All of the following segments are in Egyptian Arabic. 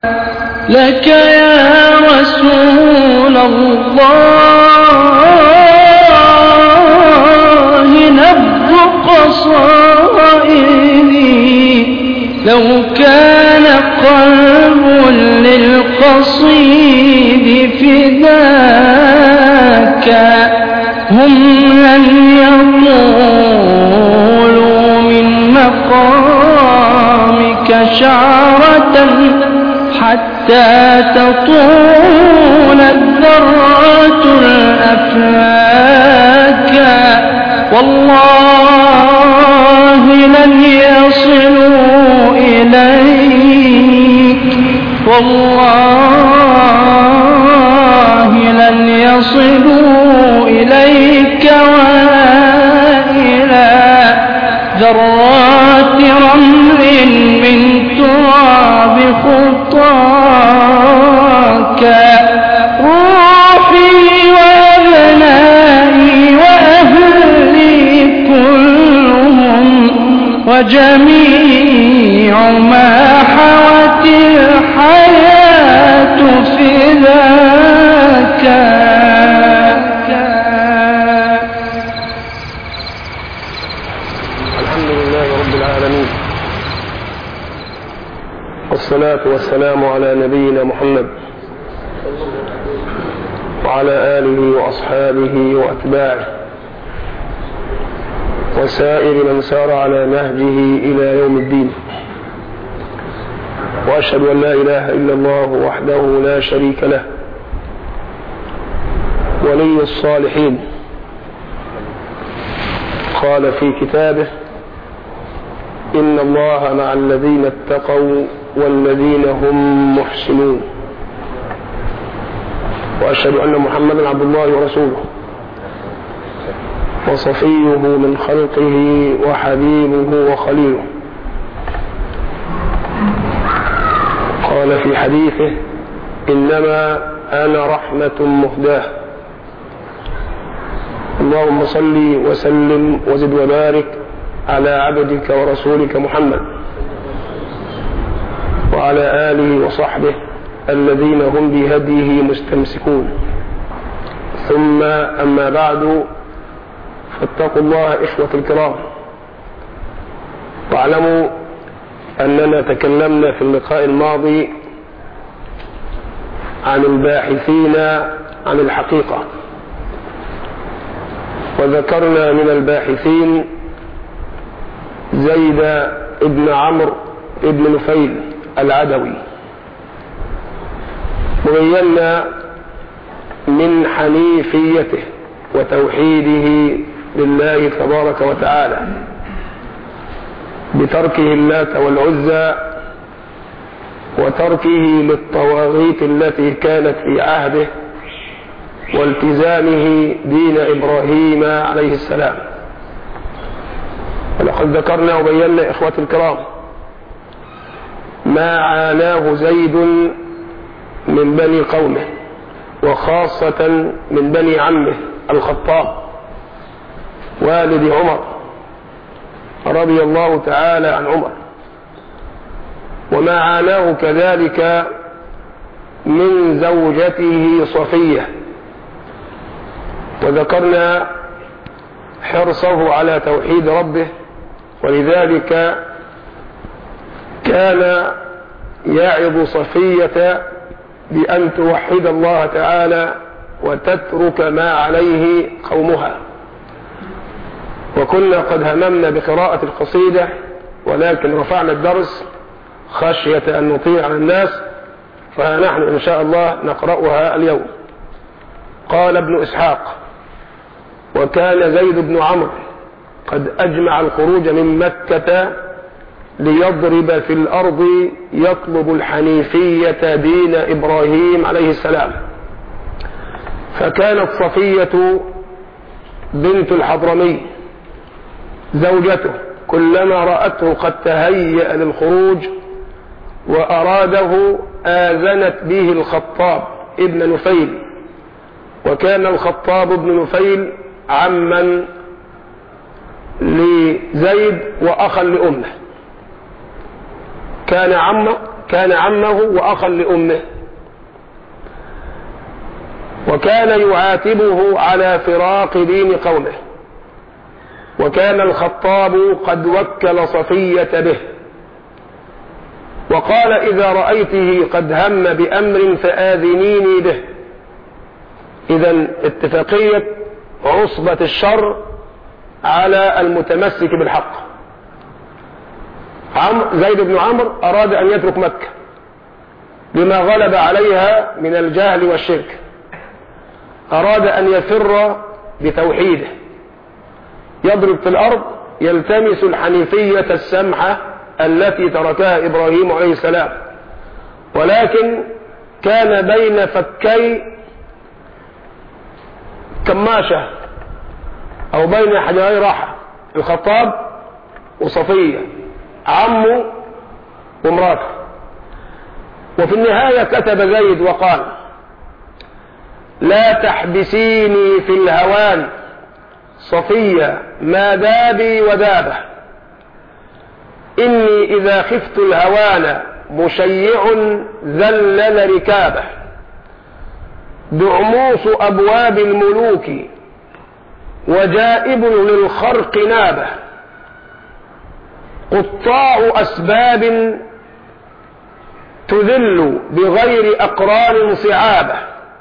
لك يا رسول الله نبض قصائدي لو كان قلب للقصيد فداك هم لن يطولوا من مقامك شعرة حتى تطول الذرة الأفلاك والله لن يصلوا إليك والله لن يصلوا إليك ولا إلى ذرات رمل من تراب خطاك روحي وأبنائي وأهلي كلهم وجميع ما حوت الحياة في ذاك الحمد لله رب العالمين والصلاة والسلام على نبينا محمد وعلى آله وأصحابه وأتباعه وسائر من سار على نهجه إلى يوم الدين وأشهد أن لا إله إلا الله وحده لا شريك له ولي الصالحين قال في كتابه إن الله مع الذين اتقوا والذين هم محسنون وأشهد أن محمدا عبد الله ورسوله وصفيه من خلقه وحبيبه وخليله قال في حديثه إنما أنا رحمة مهداه اللهم صل وسلم وزد وبارك على عبدك ورسولك محمد وعلى آله وصحبه الذين هم بهديه مستمسكون ثم أما بعد فاتقوا الله إخوة الكرام واعلموا أننا تكلمنا في اللقاء الماضي عن الباحثين عن الحقيقة وذكرنا من الباحثين زيد ابن عمرو ابن نفيل العدوي وبينا من حنيفيته وتوحيده لله تبارك وتعالى بتركه اللات والعزى وتركه للطواغيت التي كانت في عهده والتزامه دين إبراهيم عليه السلام ولقد ذكرنا وبينا إخوة الكرام ما عاناه زيد من بني قومه وخاصة من بني عمه الخطاب والد عمر رضي الله تعالى عن عمر وما عاناه كذلك من زوجته صفيه وذكرنا حرصه على توحيد ربه ولذلك كان يعظ صفية بأن توحد الله تعالى وتترك ما عليه قومها وكنا قد هممنا بقراءة القصيدة ولكن رفعنا الدرس خشية أن نطيع على الناس فنحن إن شاء الله نقرأها اليوم قال ابن إسحاق وكان زيد بن عمرو قد أجمع الخروج من مكة ليضرب في الأرض يطلب الحنيفية دين إبراهيم عليه السلام فكانت صفية بنت الحضرمي زوجته كلما رأته قد تهيأ للخروج وأراده آذنت به الخطاب ابن نفيل وكان الخطاب بن نفيل عما لزيد وأخا لأمه كان عم كان عمه وأخا لأمه وكان يعاتبه على فراق دين قومه وكان الخطاب قد وكل صفية به وقال إذا رأيته قد هم بأمر فآذنيني به إذا اتفاقية عصبة الشر على المتمسك بالحق عمرو زيد بن عمرو أراد أن يترك مكة بما غلب عليها من الجهل والشرك أراد أن يفر بتوحيده يضرب في الأرض يلتمس الحنيفية السمحة التي تركها إبراهيم عليه السلام ولكن كان بين فكي كماشة أو بين حجري راحة الخطاب وصفية عمه ومراته وفي النهاية كتب زيد وقال لا تحبسيني في الهوان صفية ما دابي ودابه إني إذا خفت الهوان مشيع ذلل ركابه دعموس أبواب الملوك وجائب للخرق نابه قطاع أسباب تذل بغير أقرار صعابه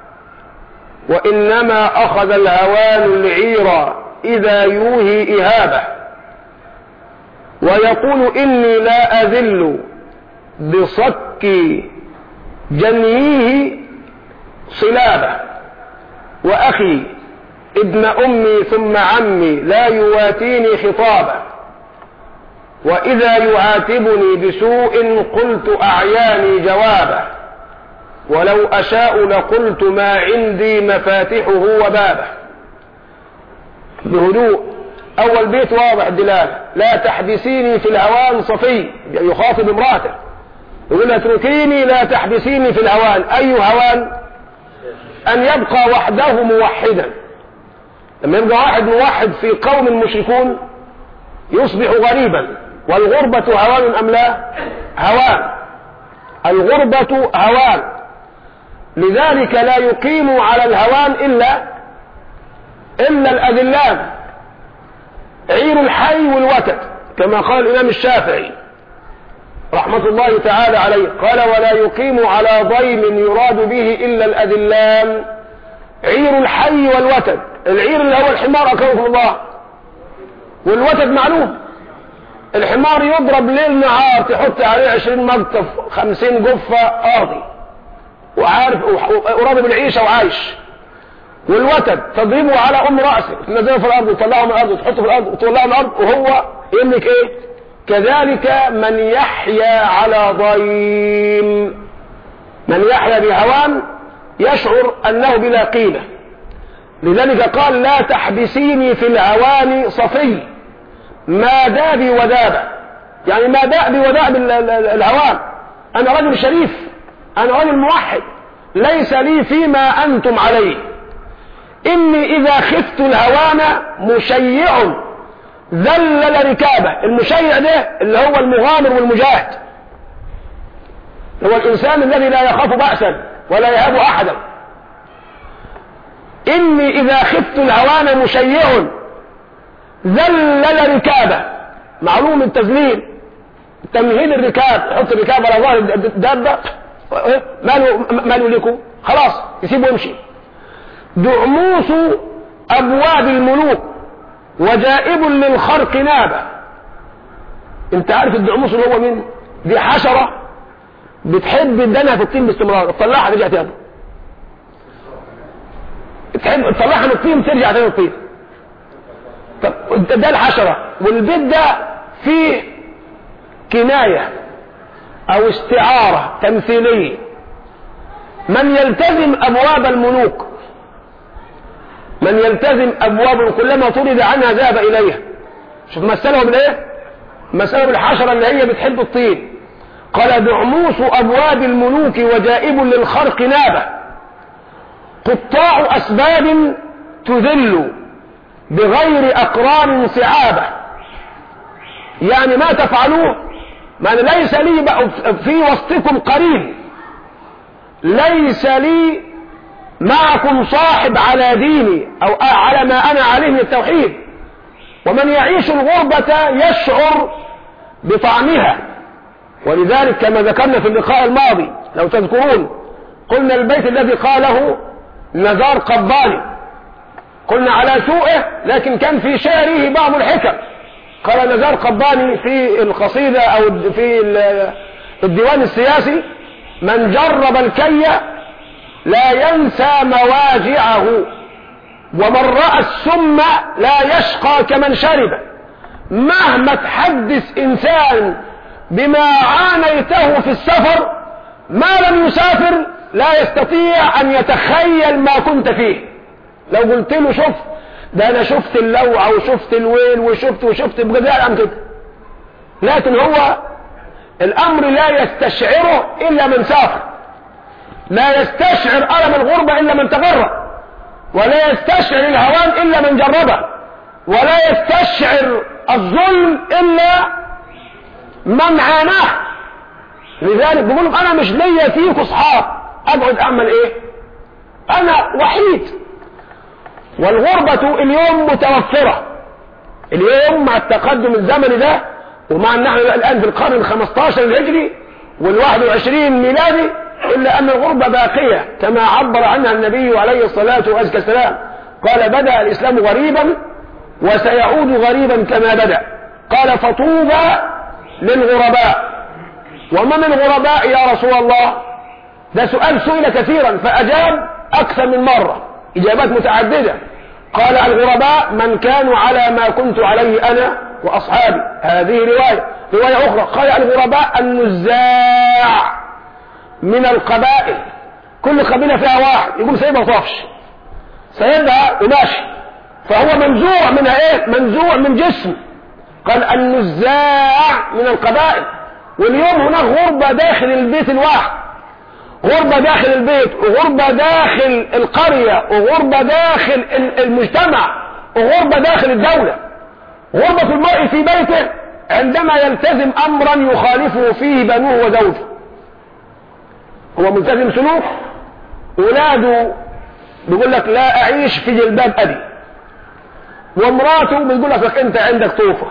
وإنما أخذ الهوان العير إذا يوهي إهابه ويقول إني لا أذل بصك جنيه صلابه وأخي ابن أمي ثم عمي لا يواتيني خطابه وإذا يعاتبني بسوء قلت أعياني جوابه ولو أشاء لقلت ما عندي مفاتحه وبابه بهدوء أول بيت واضح الدلالة لا تحبسيني في الهوان صفي يخاطب امرأته يقول اتركيني لا تحبسيني في الهوان أي هوان أن يبقى وحده موحدا لما يبقى واحد موحد في قوم مشركون يصبح غريبا والغربة هوان أم لا هوان الغربة هوان لذلك لا يقيم على الهوان إلا إلا الأذلان عير الحي والوتد كما قال الإمام الشافعي رحمة الله تعالى عليه قال ولا يقيم على ضيم يراد به إلا الأذلان عير الحي والوتد العير اللي هو الحمار أكرمكم الله والوتد معلوم الحمار يضرب ليل نهار تحط عليه عشرين مقطف خمسين جفة أرضي وعارف وراضي بالعيشة وعايش والوتد تضربه على أم رأسه تنزله في الأرض وتطلعه من الأرض وتحطه في الأرض وتطلعه من الأرض وهو يملك إيه كذلك من يحيا على ضيم من يحيا بهوان يشعر أنه بلا قيمة لذلك قال لا تحبسيني في الهوان صفي ما دابي ودابة يعني ما دابي وداب الهوان أنا رجل شريف أنا رجل موحد ليس لي فيما أنتم عليه إني إذا خفت الهوان مشيع ذلل ركابه المشيع ده اللي هو المغامر والمجاهد هو الإنسان الذي لا يخاف بأسا ولا يهاب أحدا إني إذا خفت الهوان مشيع ذلل ركابه معلوم التذليل تمهيد الركاب يحط الركاب على ظهر الدابة ماله ماله لكم خلاص يسيبه يمشي دعموس أبواب الملوك وجائب للخرق نابة انت عارف الدعموس اللي هو مين دي حشرة بتحب دنها في الطين باستمرار تطلعها ترجع تاني تحب تطلعها من الطين ترجع تاني الطين طب ده الحشرة والبيت ده فيه كناية او استعارة تمثيلية من يلتزم ابواب الملوك من يلتزم ابواب كلما طرد عنها ذهب اليها شوف مثله بالايه مثله بالحشرة اللي هي بتحب الطين قال دعموس ابواب الملوك وجائب للخرق نابه قطاع اسباب تذل بغير اقران صعابه يعني ما تفعلوه معنى ليس لي بقى في وسطكم قرين ليس لي معكم صاحب على ديني او على ما انا عليه من التوحيد ومن يعيش الغربة يشعر بطعمها ولذلك كما ذكرنا في اللقاء الماضي لو تذكرون قلنا البيت الذي قاله نزار قباني قلنا على سوءه لكن كان في شعره بعض الحكم قال نزار قباني في القصيدة او في الديوان السياسي من جرب الكي لا ينسى مواجعه ومن رأى السم لا يشقى كمن شرب مهما تحدث انسان بما عانيته في السفر ما لم يسافر لا يستطيع ان يتخيل ما كنت فيه لو قلت له شوف ده انا شفت اللوعة وشفت الويل وشفت وشفت بجد عن كده لكن هو الامر لا يستشعره الا من سافر لا يستشعر الم الغربة الا من تغرب ولا يستشعر الهوان الا من جربه ولا يستشعر الظلم الا من عاناه لذلك بيقول انا مش ليا فيك اصحاب اقعد اعمل ايه انا وحيد والغربة اليوم متوفرة اليوم مع التقدم الزمني ده ومع ان نحن الان في القرن الخمستاشر الهجري والواحد وعشرين ميلادي الا ان الغربة باقية كما عبر عنها النبي عليه الصلاة والسلام قال بدأ الاسلام غريبا وسيعود غريبا كما بدأ قال فطوبى للغرباء ومن الغرباء يا رسول الله ده سؤال سئل كثيرا فأجاب أكثر من مرة إجابات متعددة قال الغرباء من كانوا على ما كنت عليه أنا وأصحابي هذه رواية رواية أخرى قال الغرباء النزاع من القبائل كل قبيلة فيها واحد يقول سيبها طافش سيبها وماشي فهو منزوع من ايه منزوع من جسم قال النزاع من القبائل واليوم هناك غربة داخل البيت الواحد غربة داخل البيت وغربة داخل القرية وغربة داخل المجتمع وغربة داخل الدولة غربة المرء في بيته عندما يلتزم امرا يخالفه فيه بنوه وزوجه هو ملتزم سلوك ولاده بيقول لك لا اعيش في جلباب ابي ومراته بتقول لك انت عندك طوفه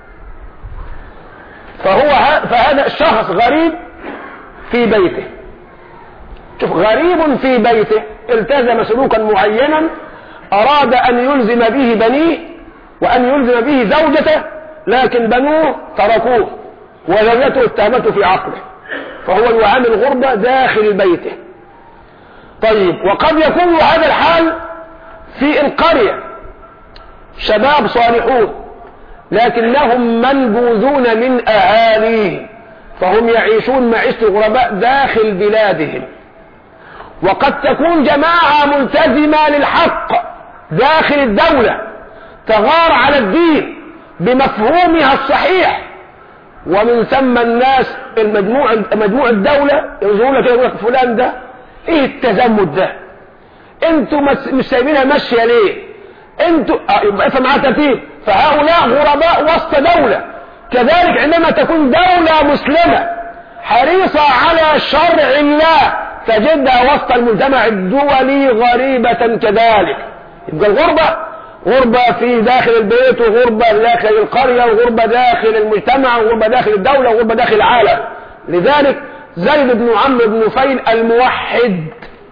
فهو فهذا الشخص غريب في بيته شوف غريب في بيته التزم سلوكا معينا أراد أن يلزم به بنيه وأن يلزم به زوجته لكن بنوه تركوه وزوجته اتهمته في عقله فهو يعامل غربة داخل بيته طيب وقد يكون هذا الحال في القرية شباب صالحون لكنهم منبوذون من أهاليهم فهم يعيشون معيشة الغرباء داخل بلادهم وقد تكون جماعة ملتزمة للحق داخل الدولة تغار على الدين بمفهومها الصحيح ومن ثم الناس المجموع مجموع الدولة يقولون لك يقول لك فلان ده ايه التزمت ده انتوا مش سايبينها ماشيه ليه انتوا اه يبقى افهم معاه ترتيب فهؤلاء غرباء وسط دولة كذلك عندما تكون دولة مسلمة حريصة على شرع الله تجدها وسط المجتمع الدولي غريبة كذلك يبقى الغربة غربة في داخل البيت وغربة داخل القرية وغربة داخل المجتمع وغربة داخل الدولة وغربة داخل العالم لذلك زيد بن عمرو بن نفيل الموحد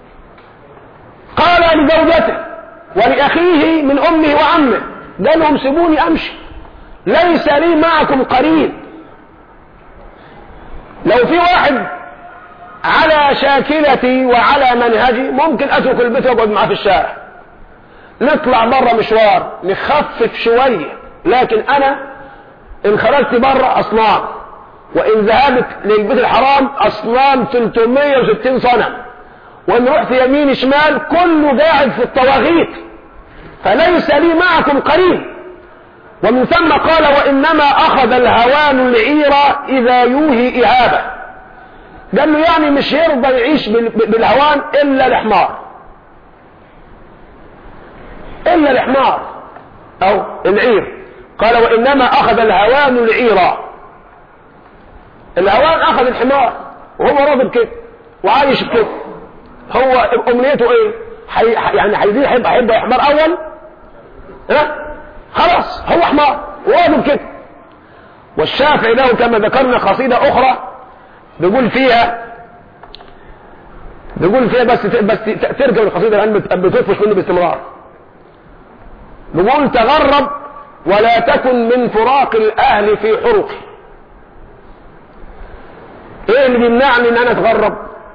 قال لزوجته ولأخيه من أمه وعمه قال لهم سيبوني أمشي ليس لي معكم قرين لو في واحد على شاكلتي وعلى منهجي ممكن أترك البيت وأقعد معاه في الشارع نطلع بره مشوار نخفف شوية لكن أنا إن خرجت بره أصنام وإن ذهبت للبيت الحرام أصنام 360 صنم وإن رحت يمين شمال كله قاعد في الطواغيت فليس لي معكم قريب ومن ثم قال وإنما أخذ الهوان العيرة إذا يوهي إهابة قال له يعني مش يرضى يعيش بالهوان إلا الحمار إلا الحمار أو العير قال وإنما أخذ الهوان العيرة الهوان اخذ الحمار وهو راضي بكده وعايش بكده هو امنيته ايه حي... يعني هيزيد هيبقى هيبقى حمار اول ها خلاص هو حمار وراضي بكده والشافعي له كما ذكرنا قصيدة اخرى بيقول فيها بيقول فيها بس بس ترجع القصيدة لان بتطفش منه باستمرار بيقول تغرب ولا تكن من فراق الاهل في حرقي ايه اللي بيمنعني ان انا اتغرب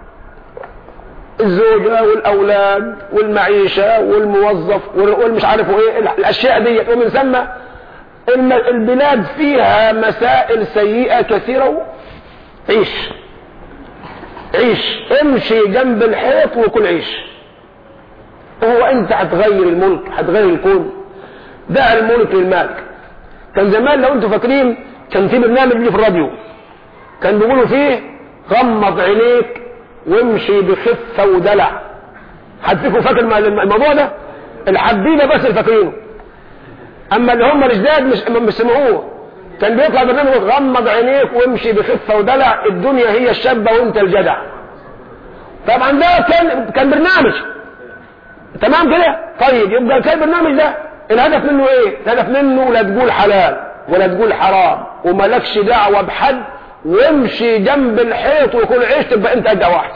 الزوجة والاولاد والمعيشة والموظف والمش عارف ايه الاشياء دي ومن ثم البلاد فيها مسائل سيئة كثيرة عيش عيش امشي جنب الحيط وكل عيش هو انت هتغير الملك هتغير الكون دع الملك للمالك كان زمان لو انتم فاكرين كان في برنامج اللي في الراديو كان بيقولوا فيه غمض عينيك وامشي بخفه ودلع حد فيكم فاكر الموضوع ده الحبيبه بس اللي فاكرينه اما اللي هم الجداد مش مش سمعوه كان بيطلع برنامج غمض عينيك وامشي بخفه ودلع الدنيا هي الشابه وانت الجدع طبعا ده كان كان برنامج تمام كده طيب يبقى كان البرنامج ده الهدف منه ايه الهدف منه لا تقول حلال ولا تقول حرام وملكش دعوه بحد وامشي جنب الحيط وكل عيش تبقى انت ادعى واحد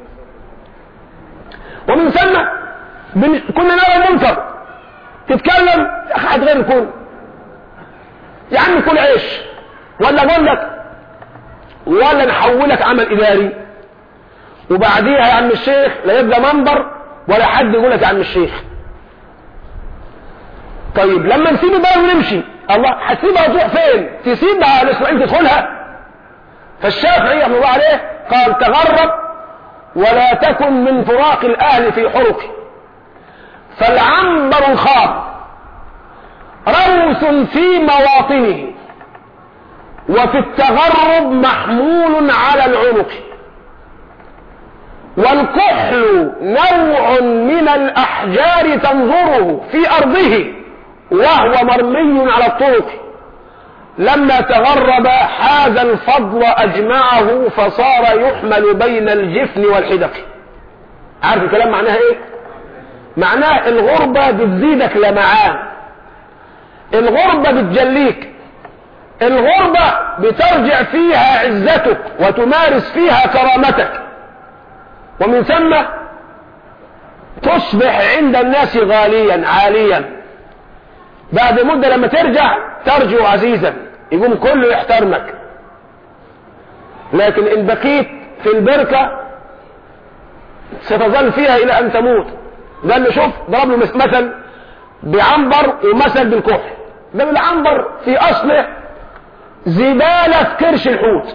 ومن ثم كنا نرى المنكر تتكلم يا اخي هتغير الكون يا عم كل عيش ولا اقول لك ولا نحولك عمل اداري وبعديها يا عم الشيخ لا يبقى منبر ولا حد يقول لك يا عم الشيخ طيب لما نسيب البلد ونمشي الله هتسيبها تروح فين تسيبها لاسرائيل تدخلها فالشافعي رحمه الله عليه قال تغرب ولا تكن من فراق الاهل في حرق فالعنبر الخاض روس في مواطنه وفي التغرب محمول على العنق والكحل نوع من الأحجار تنظره في أرضه وهو مرمي على الطرق لما تغرب حاز الفضل أجمعه فصار يحمل بين الجفن والحدق عارف الكلام معناها ايه معناه الغربة بتزيدك لمعان الغربة بتجليك الغربة بترجع فيها عزتك وتمارس فيها كرامتك ومن ثم تصبح عند الناس غاليا عاليا بعد مدة لما ترجع ترجع عزيزا يقوم كله يحترمك لكن ان بقيت في البركة ستظل فيها الى ان تموت قال له شوف ضرب له مثل بعنبر ومثل بالكحل ده بالعنبر في اصله زبالة في كرش الحوت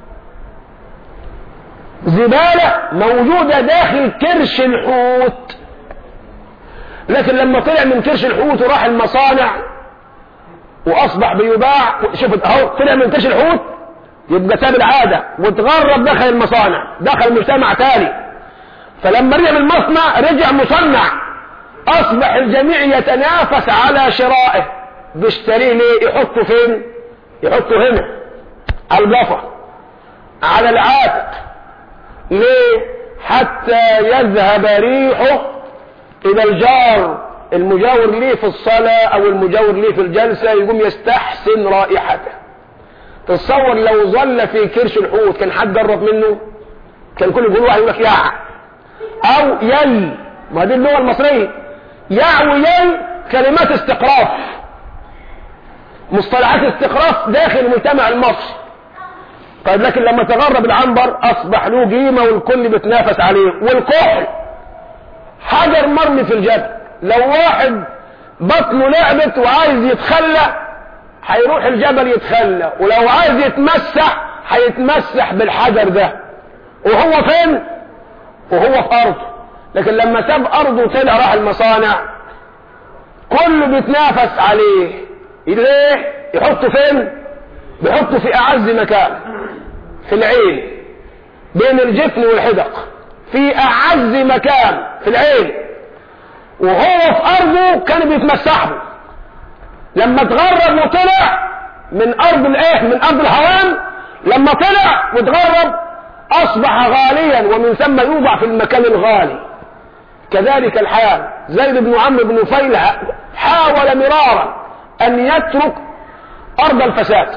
زبالة موجودة داخل كرش الحوت لكن لما طلع من كرش الحوت وراح المصانع واصبح بيباع شوف اهو طلع من كرش الحوت يبقى ساب العادة وتغرب دخل المصانع دخل مجتمع تاني فلما رجع من المصنع رجع مصنع اصبح الجميع يتنافس على شرائه بيشتريه ليه يحطه فين يحطه هنا على القفا على العاتق ليه حتى يذهب ريحه الى الجار المجاور ليه في الصلاة او المجاور ليه في الجلسة يقوم يستحسن رائحته تصور لو ظل في كرش الحوت كان حد جرب منه كان كل يقول واحد يقول لك يع او يل ما دي اللغة المصرية يع ويل كلمات استقراف مصطلحات استقراف داخل المجتمع المصري طيب لكن لما تغرب العنبر اصبح له قيمة والكل بيتنافس عليه والكحل حجر مرمي في الجبل لو واحد بطنه لعبت وعايز يتخلى هيروح الجبل يتخلى ولو عايز يتمسح هيتمسح بالحجر ده وهو فين وهو في ارضه لكن لما ساب ارضه وطلع راح المصانع كله بيتنافس عليه ليه يحطه فين بيحطه في اعز مكان في العين بين الجفن والحدق في اعز مكان في العين وهو في ارضه كان بيتمسح له لما اتغرب وطلع من ارض الايه من ارض الهوان لما طلع وتغرب اصبح غاليا ومن ثم يوضع في المكان الغالي كذلك الحال زيد بن عمرو بن نفيل حاول مرارا ان يترك ارض الفساد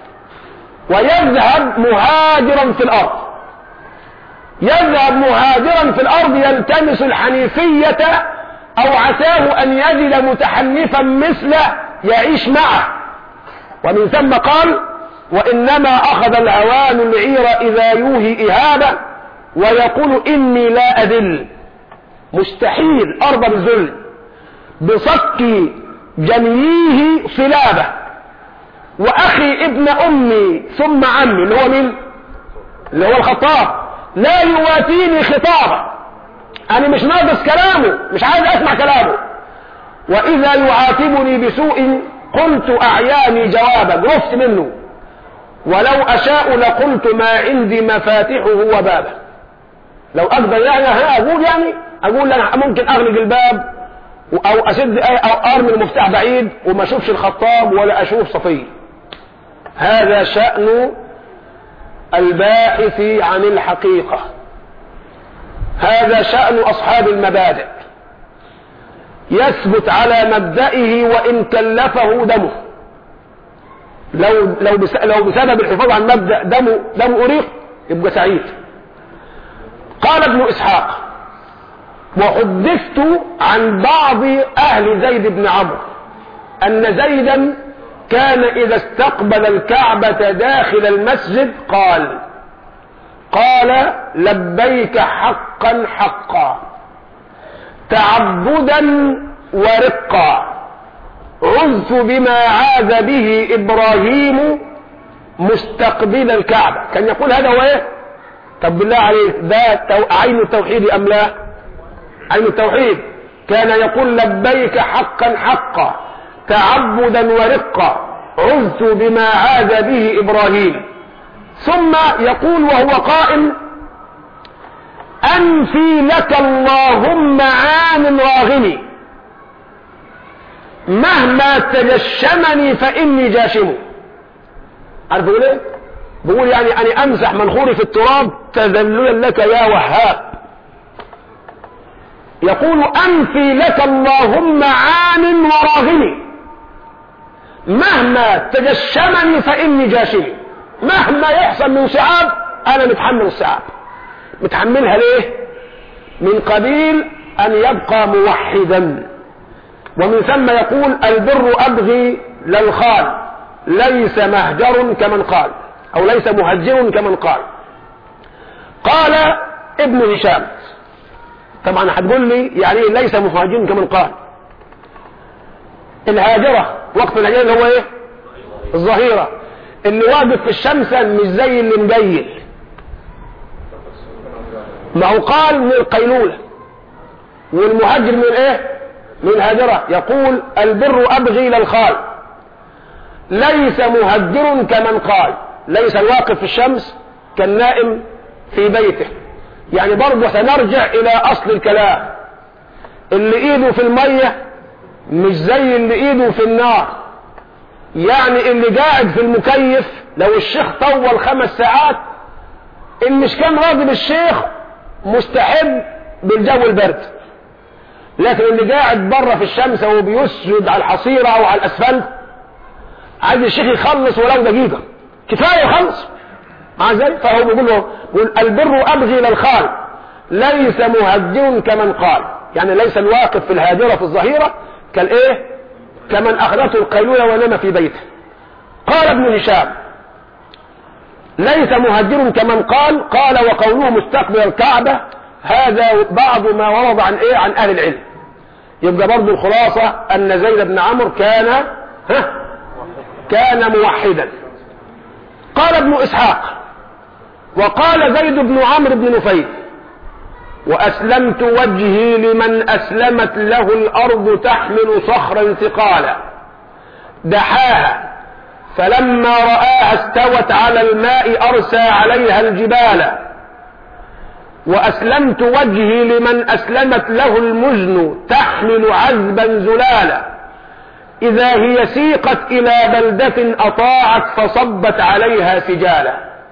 ويذهب مهاجرا في الارض يذهب مهاجرا في الارض يلتمس الحنيفية او عساه ان يجد متحنفا مثله يعيش معه ومن ثم قال وانما اخذ الهوان العير اذا يوهي اهابة ويقول اني لا اذل مستحيل ارضى بالذل بصك جنيه صلابة واخي ابن امي ثم عمي اللي هو مين اللي هو الخطاب لا يواتيني خطابا انا مش ناقص كلامه مش عايز اسمع كلامه واذا يعاتبني بسوء قلت اعياني جوابا جرفت منه ولو اشاء لقلت ما عندي مفاتحه وبابه لو اقدر يعني اقول يعني اقول انا ممكن اغلق الباب او اسد او ارمي المفتاح بعيد وما اشوفش الخطاب ولا اشوف صفي هذا شأن الباحث عن الحقيقة هذا شأن اصحاب المبادئ يثبت على مبدئه وان كلفه دمه لو لو لو بسبب الحفاظ عن مبدأ دمه دمه اريق يبقى سعيد قال ابن اسحاق وحدثت عن بعض اهل زيد بن عمرو ان زيدا كان اذا استقبل الكعبة داخل المسجد قال قال لبيك حقا حقا تعبدا ورقا عذت بما عاذ به ابراهيم مستقبل الكعبة كان يقول هذا هو ايه طب بالله عليك ده عين التوحيد ام لا عين التوحيد كان يقول لبيك حقا حقا تعبدا ورقا عذت بما عاد به ابراهيم ثم يقول وهو قائم انفي لك اللهم عام راغمي مهما تجشمني فاني جاشم عارف بيقول ايه بيقول يعني اني امسح منخوري في التراب تذللا لك يا وهاب يقول انفي لك اللهم عام وراغمي مهما تجشمني فاني جاشمي مهما يحصل من صعاب انا متحمل الصعاب متحملها ليه من قبيل ان يبقى موحدا ومن ثم يقول البر ابغي للخال ليس مهجر كمن قال او ليس مهجر كمن قال قال ابن هشام طبعا هتقول لي يعني ايه ليس مهاجر كمن قال الهاجرة وقت الهاجرة اللي هو ايه الظهيرة اللي واقف في الشمس مش زي اللي مجيل ما هو قال من القيلولة والمهاجر من ايه من الهاجرة يقول البر ابغي للخال ليس مهجر كمن قال ليس الواقف في الشمس كالنائم في بيته يعني برضه سنرجع الى اصل الكلام اللي ايده في المية مش زي اللي ايده في النار يعني اللي قاعد في المكيف لو الشيخ طول خمس ساعات ان مش كان راضي بالشيخ مستحب بالجو البرد لكن اللي قاعد بره في الشمس وهو بيسجد على الحصيرة او على الاسفلت عايز الشيخ يخلص ولو دقيقة كفاية خلص مع ذلك فهو بيقول له بيقول البر ابغي للخال ليس مهجر كمن قال يعني ليس الواقف في الهاجرة في الظهيرة كالايه كمن اخذته القيلولة ونام في بيته قال ابن هشام ليس مهجر كمن قال قال وقوله مستقبل الكعبة هذا بعض ما ورد عن ايه عن اهل العلم يبقى برضو الخلاصة ان زيد بن عمرو كان ها كان موحدا قال ابن اسحاق وقال زيد بن عمرو بن نفيل واسلمت وجهي لمن اسلمت له الارض تحمل صخرا ثقالا دحاها فلما رآها استوت على الماء ارسى عليها الجبال واسلمت وجهي لمن اسلمت له المزن تحمل عذبا زلالا اذا هي سيقت الى بلدة اطاعت فصبت عليها سجالا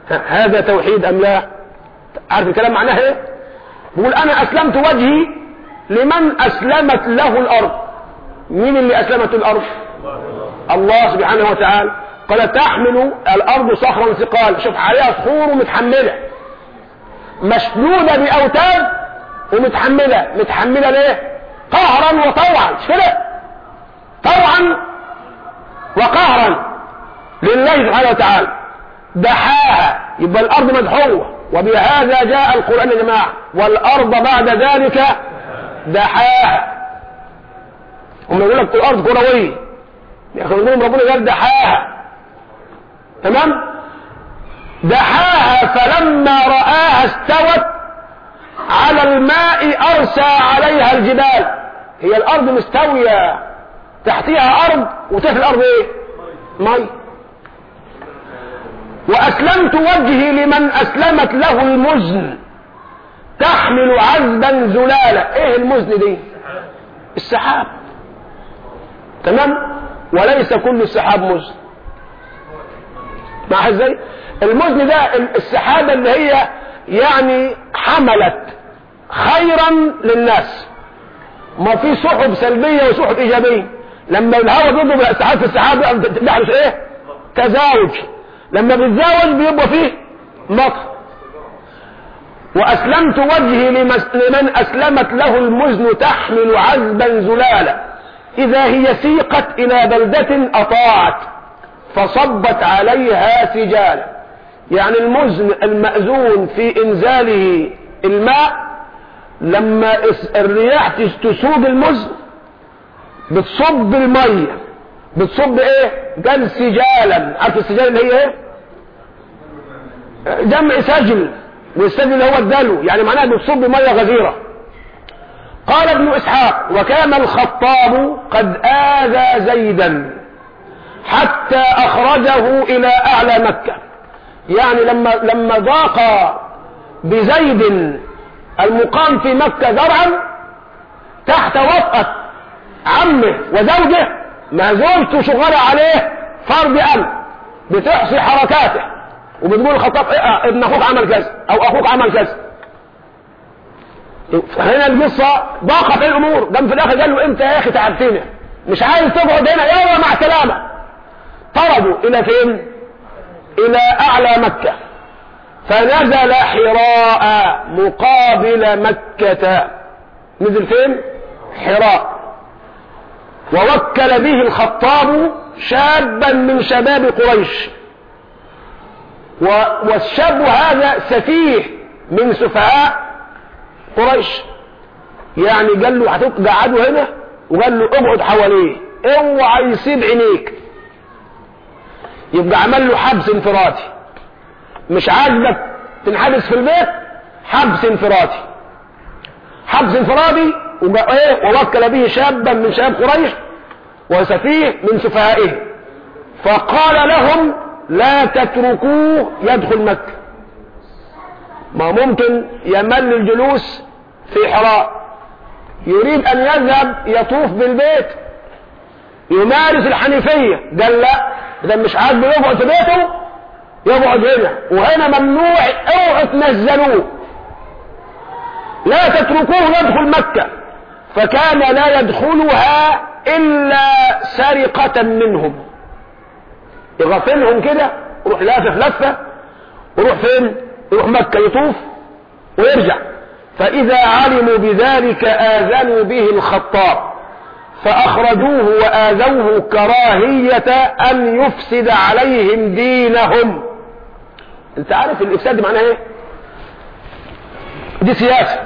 ها، هذا توحيد ام لا عارف الكلام معناه ايه بيقول انا اسلمت وجهي لمن اسلمت له الارض مين اللي اسلمت الارض الله سبحانه وتعالى قال تحمل الارض صخرا ثقال شوف عليها صخور متحمله مشدوده باوتاد ومتحمله متحمله ليه قهرا وطوعا مش كده طوعا وقهرا لله سبحانه وتعالى دحاها يبقى الارض مدحوه وبهذا جاء القران يا جماعه والارض بعد ذلك دحاها هم يقول لك الارض كرويه ياخذون ربنا قال دحاها تمام دحاها فلما رآها استوت على الماء أرسى عليها الجبال هي الأرض مستوية تحتها أرض وتحت الأرض إيه؟ مي وأسلمت وجهي لمن أسلمت له المزن تحمل عذبا زلالا إيه المزن دي؟ السحاب تمام؟ وليس كل السحاب مزن مع ازاي المزن ده السحابة اللي هي يعني حملت خيرا للناس ما في سحب سلبية وسحب ايجابية لما الهواء بيضرب السحاب في السحاب بيحدث ايه تزاوج لما بيتزاوج بيبقى فيه مطر واسلمت وجهي لمس- لمن اسلمت له المزن تحمل عذبا زلالا اذا هي سيقت الى بلدة اطاعت فصبت عليها سجالا يعني المزن المأذون في انزاله الماء لما اس- الرياح تس- تسود المزن بتصب المية بتصب ايه قال سجالا عارف السجال اللي هي ايه جمع سجل والسجل اللي هو الدلو يعني معناها بتصب مية غزيرة قال ابن اسحاق وكان الخطاب قد آذى زيدا حتى اخرجه الى اعلى مكة يعني لما لما ضاق بزيد المقام في مكة زرعا تحت وطأة عمه وزوجه ما زوجته شغالة عليه فرد امن بتحصي حركاته وبتقول الخطاب إيه ابن اخوك عمل كذا او اخوك عمل كذا هنا القصة ضاقت الامور قام في الاخر قال له انت يا اخي تعبتني مش عايز تقعد هنا يلا مع سلامة طردوا الى فين الى اعلى مكة فنزل حراء مقابل مكة نزل فين حراء ووكل به الخطاب شابا من شباب قريش و- والشاب هذا سفيه من سفهاء قريش يعني قال له هتقعدوا هنا وقال له اقعد حواليه اوعى يسيب عينيك يبقى عمل له حبس انفرادي مش عاجبك تنحبس في البيت حبس انفرادي حبس انفرادي وبقى ايه ووكل به شابا من شباب قريش وسفيه من سفهائه فقال لهم لا تتركوه يدخل مكة ما ممكن يمل الجلوس في حراء يريد ان يذهب يطوف بالبيت يمارس الحنيفية قال لا اذا مش عاجبه يقعد في بيته يقعد هنا وهنا ممنوع اوعوا تنزلوه لا تتركوه يدخل مكة فكان لا يدخلها الا سرقة منهم يغفلهم كده يروح لافف لفة ويروح فين يروح مكة يطوف ويرجع فإذا علموا بذلك آذنوا به الخطاب فأخرجوه وآذوه كراهية أن يفسد عليهم دينهم انت عارف الإفساد دي معناها ايه دي سياسة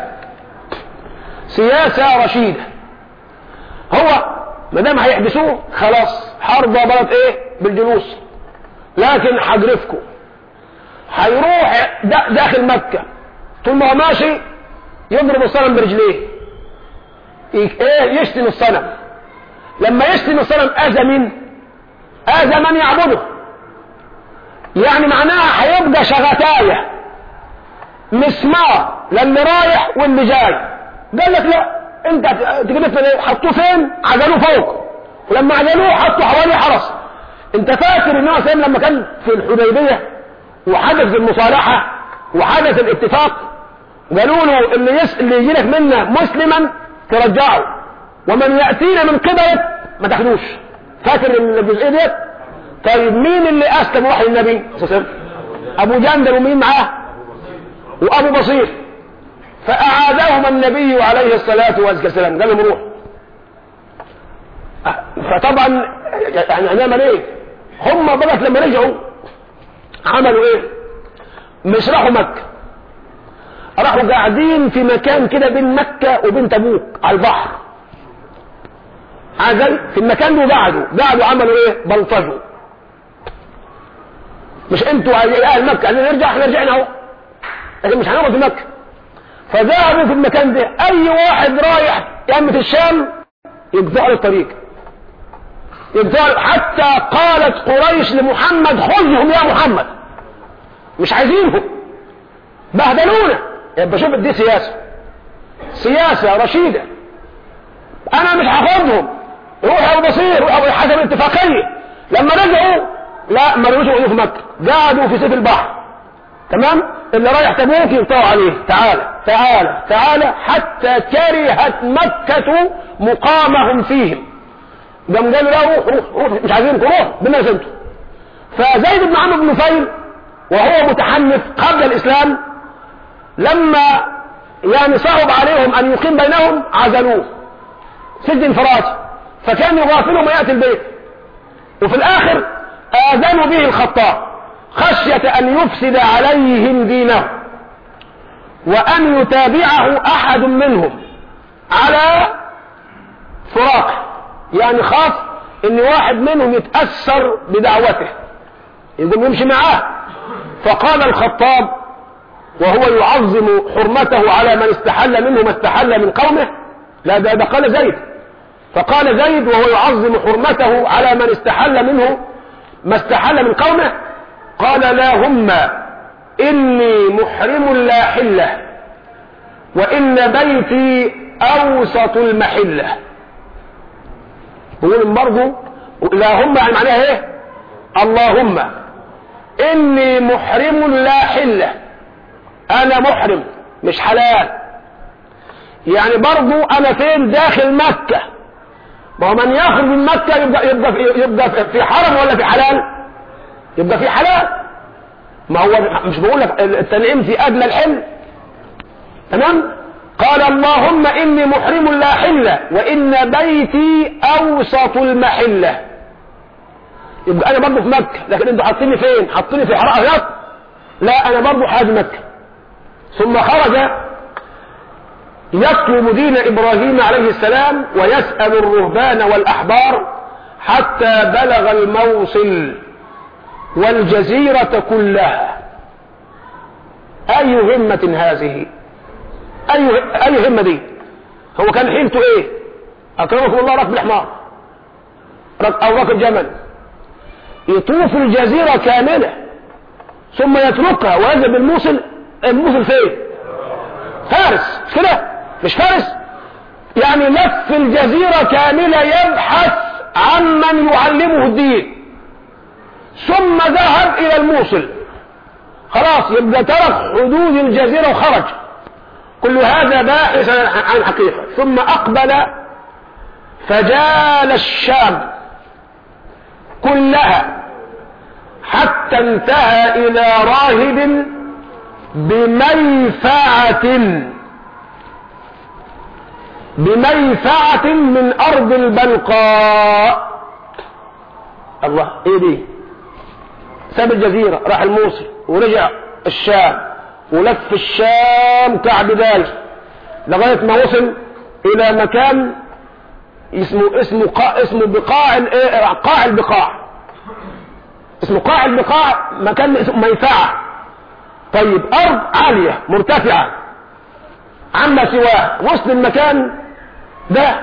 سياسة رشيدة هو ما دام هيحبسوه خلاص حرب بلد ايه بالجلوس لكن هجرفكم هيروح دا- داخل مكة طول ما هو ماشي يضرب الصنم برجليه ي- ايه يشتم الصنم لما يشتم الصنم اذى مين اذى من يعبده يعني معناها هيبقى شغتاية مسمار للي رايح واللي جاي قال لك لا انت تجرف ليه حطوه فين عزلوه فوق ولما عزلوه حطوا حواليه حرس انت فاكر النبي صلى الله عليه وسلم لما كان في الحديبيه وحدث المصالحة وحدث الاتفاق قالوا له اللي, يس... اللي يجي لك منا مسلما ترجعه ومن يأتينا من قبلك ما تاخدوش فاكر الجزئية ديت طيب مين اللي أسلم وحي النبي صلى الله عليه وسلم أبو جندل ومين معاه وأبو بصير فأعادهم النبي عليه الصلاة والسلام قال لهم روح فطبعا يعني هنعمل ايه هم بقى لما رجعوا عملوا ايه مش راحوا مكة راحوا قاعدين في مكان كده بين مكة وبين تبوك على البحر عزل في المكان ده قعدوا قعدوا عملوا ايه بلطجوا مش انتوا اهل مكة قالوا نرجع احنا رجعنا اهو لكن مش هنقعد في مكة فذهبوا في المكان ده اي واحد رايح يمة الشام يقطعوا الطريق يقطعوا حتى قالت قريش لمحمد خذهم يا محمد مش عايزينهم بهدلونا يبقى شوف دي سياسة سياسة رشيدة انا مش هاخدهم روح ابو بصير روح ابو حسب الاتفاقية لما رجعوا لا ما رجعوا في مكة قعدوا في سيف البحر تمام اللي رايح تبوك يقطعوا عليه تعالى تعالى تعالى حتى كرهت مكة مقامهم فيهم قام قالوا لا روح روح روح مش عايزينكم روح بما انتم فزيد بن عمرو بن نفيل وهو متحنف قبل الاسلام لما يعني صعب عليهم ان يقيم بينهم عزلوه سجن انفرادي فكان يغافلهم وياتي البيت وفي الاخر اذنوا به الخطاب خشية ان يفسد عليهم دينهم وان يتابعه احد منهم على فراقه يعني خاف ان واحد منهم يتأثر بدعوته يقوم يمشي معاه فقال الخطاب وهو يعظم حرمته على من استحل منه ما استحل من قومه لا ده, ده قال زيد فقال زيد وهو يعظم حرمته على من استحل منه ما استحل من قومه قال لا هم إني محرم لا حلة وإن بيتي أوسط المحلة بيقول برضه لا هم يعني معناها ايه اللهم إني محرم لا حلة أنا محرم مش حلال يعني برضه أنا فين داخل مكة ما هو من يخرج من مكة يبقى, يبقى, يبقى في حرم ولا في حلال يبقى في حلال ما هو مش بقول لك التنعيم في أدنى الحل تمام قال اللهم إني محرم لا حلة وإن بيتي أوسط المحلة يبقى أنا برضه في مكة لكن أنتوا حاطيني فين حاطيني في حرام هناك لا أنا برضه حاج مكة ثم خرج يطلب دين إبراهيم عليه السلام ويسأل الرهبان والأحبار حتى بلغ الموصل والجزيرة كلها أي همة هذه أي, أي همة دي هو كان حيلته إيه أكرمكم الله ركب الحمار أو ركب جمل يطوف الجزيرة كاملة ثم يتركها ويذهب الموصل الموصل فين فارس مش كده مش فارس يعني لف الجزيرة كاملة يبحث عن من يعلمه الدين ثم ذهب الى الموصل خلاص يبقى ترك حدود الجزيرة وخرج كل هذا باحث عن حقيقة ثم اقبل فجال الشام كلها حتى انتهى الى راهب بميفعة بميفعة من ارض البلقاء الله ايه دي ساب الجزيرة راح الموصل ورجع الشام ولف الشام كعب ذلك لغاية ما وصل الى مكان اسمه اسمه قاع اسمه بقاع قاع البقاع اسمه قاع البقاع مكان اسمه ميفعة طيب ارض عالية مرتفعة عما سواه وصل المكان ده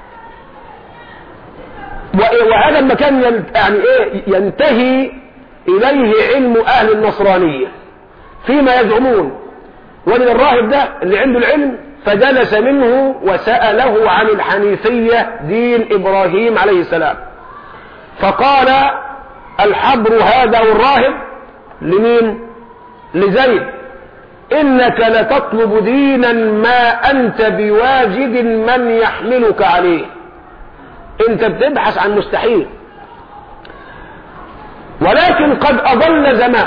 وهذا المكان يعني ايه ينتهي اليه علم اهل النصرانية فيما يزعمون ولد الراهب ده اللي عنده العلم فجلس منه وسأله عن الحنيفية دين ابراهيم عليه السلام فقال الحبر هذا والراهب لمين لزيد إنك لتطلب دينا ما أنت بواجد من يحملك عليه أنت بتبحث عن مستحيل ولكن قد أضل زمان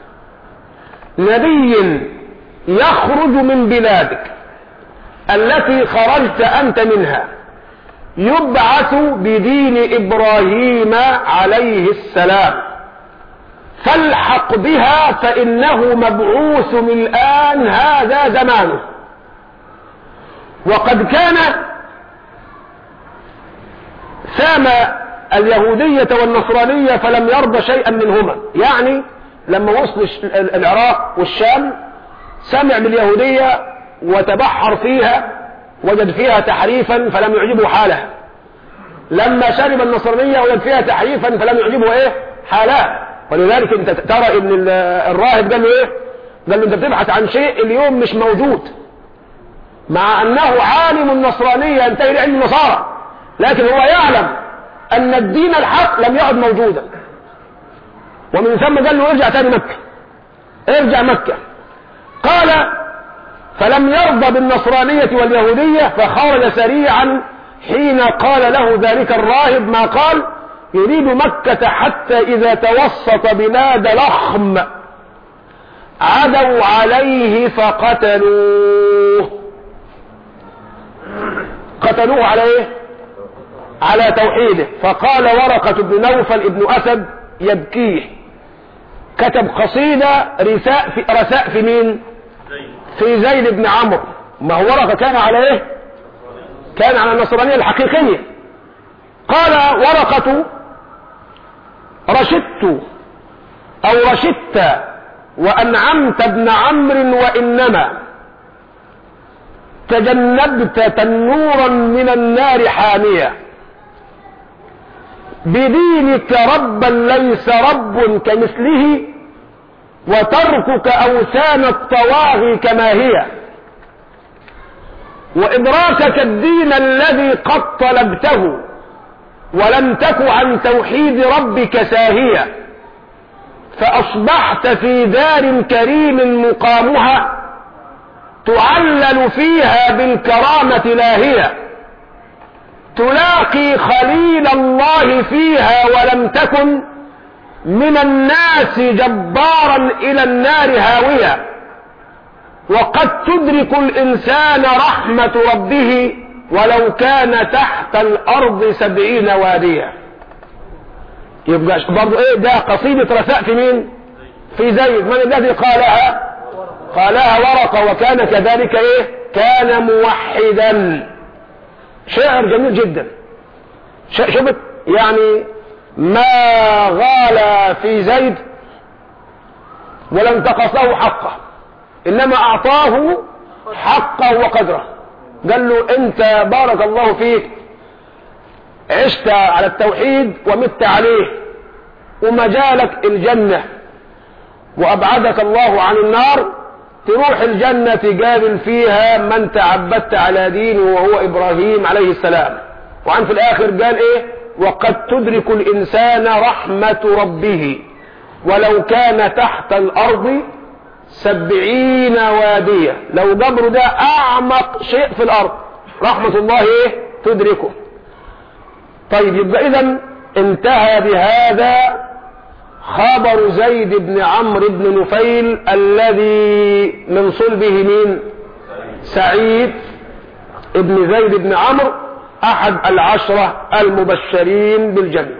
نبي يخرج من بلادك التي خرجت أنت منها يبعث بدين إبراهيم عليه السلام فالحق بها فإنه مبعوث من الآن هذا زمانه وقد كان سام اليهودية والنصرانية فلم يرضى شيئا منهما يعني لما وصل العراق والشام سمع باليهودية وتبحر فيها وجد فيها تحريفا فلم يعجبه حالها لما شرب النصرانية وجد فيها تحريفا فلم يعجبه ايه حالها ولذلك انت ترى ان الراهب قال له ايه قال له انت بتبحث عن شيء اليوم مش موجود مع انه عالم النصرانية ينتهي لعلم النصارى لكن هو يعلم ان الدين الحق لم يعد موجودا ومن ثم قال له ارجع تاني مكة ارجع مكة قال فلم يرضى بالنصرانية واليهودية فخرج سريعا حين قال له ذلك الراهب ما قال يريد مكة حتى إذا توسط بلاد لخم عدوا عليه فقتلوه قتلوه على ايه على توحيده فقال ورقة بن نوفل ابن أسد يبكيه كتب قصيدة رثاء في, رثاء في مين في زيد بن عمرو ما هو ورقة كان على ايه كان على النصرانية الحقيقية قال ورقة رشدت او رشدت وانعمت ابن عمرو وانما تجنبت تنورا من النار حامية بدينك ربا ليس رب كمثله وتركك أوثان الطواغي كما هي وإدراكك الدين الذي قد طلبته ولم تك عن توحيد ربك ساهيا فأصبحت في دار كريم مقامها تعلل فيها بالكرامة لاهية تلاقي خليل الله فيها ولم تكن من الناس جبارا إلى النار هاوية وقد تدرك الإنسان رحمة ربه ولو كان تحت الأرض سبعين واديا يبقى برضو ايه ده قصيدة رثاء في مين في زيد من الذي قالها قالها ورقة وكان كذلك ايه كان موحدا شعر جميل جدا شفت يعني ما غال في زيد ولم تقص له حقه انما اعطاه حقه وقدره قال له انت بارك الله فيك عشت على التوحيد ومت عليه ومجالك الجنة وابعدك الله عن النار تروح الجنة تقابل فيها من تعبدت على دينه وهو ابراهيم عليه السلام وعن في الاخر قال ايه وقد تدرك الانسان رحمة ربه ولو كان تحت الارض سبعين وادية لو قبر ده اعمق شيء في الارض رحمة الله ايه تدركه طيب يبقى اذا انتهى بهذا خبر زيد بن عمرو بن نفيل الذي من صلبه مين سعيد ابن زيد بن عمرو احد العشرة المبشرين بالجنة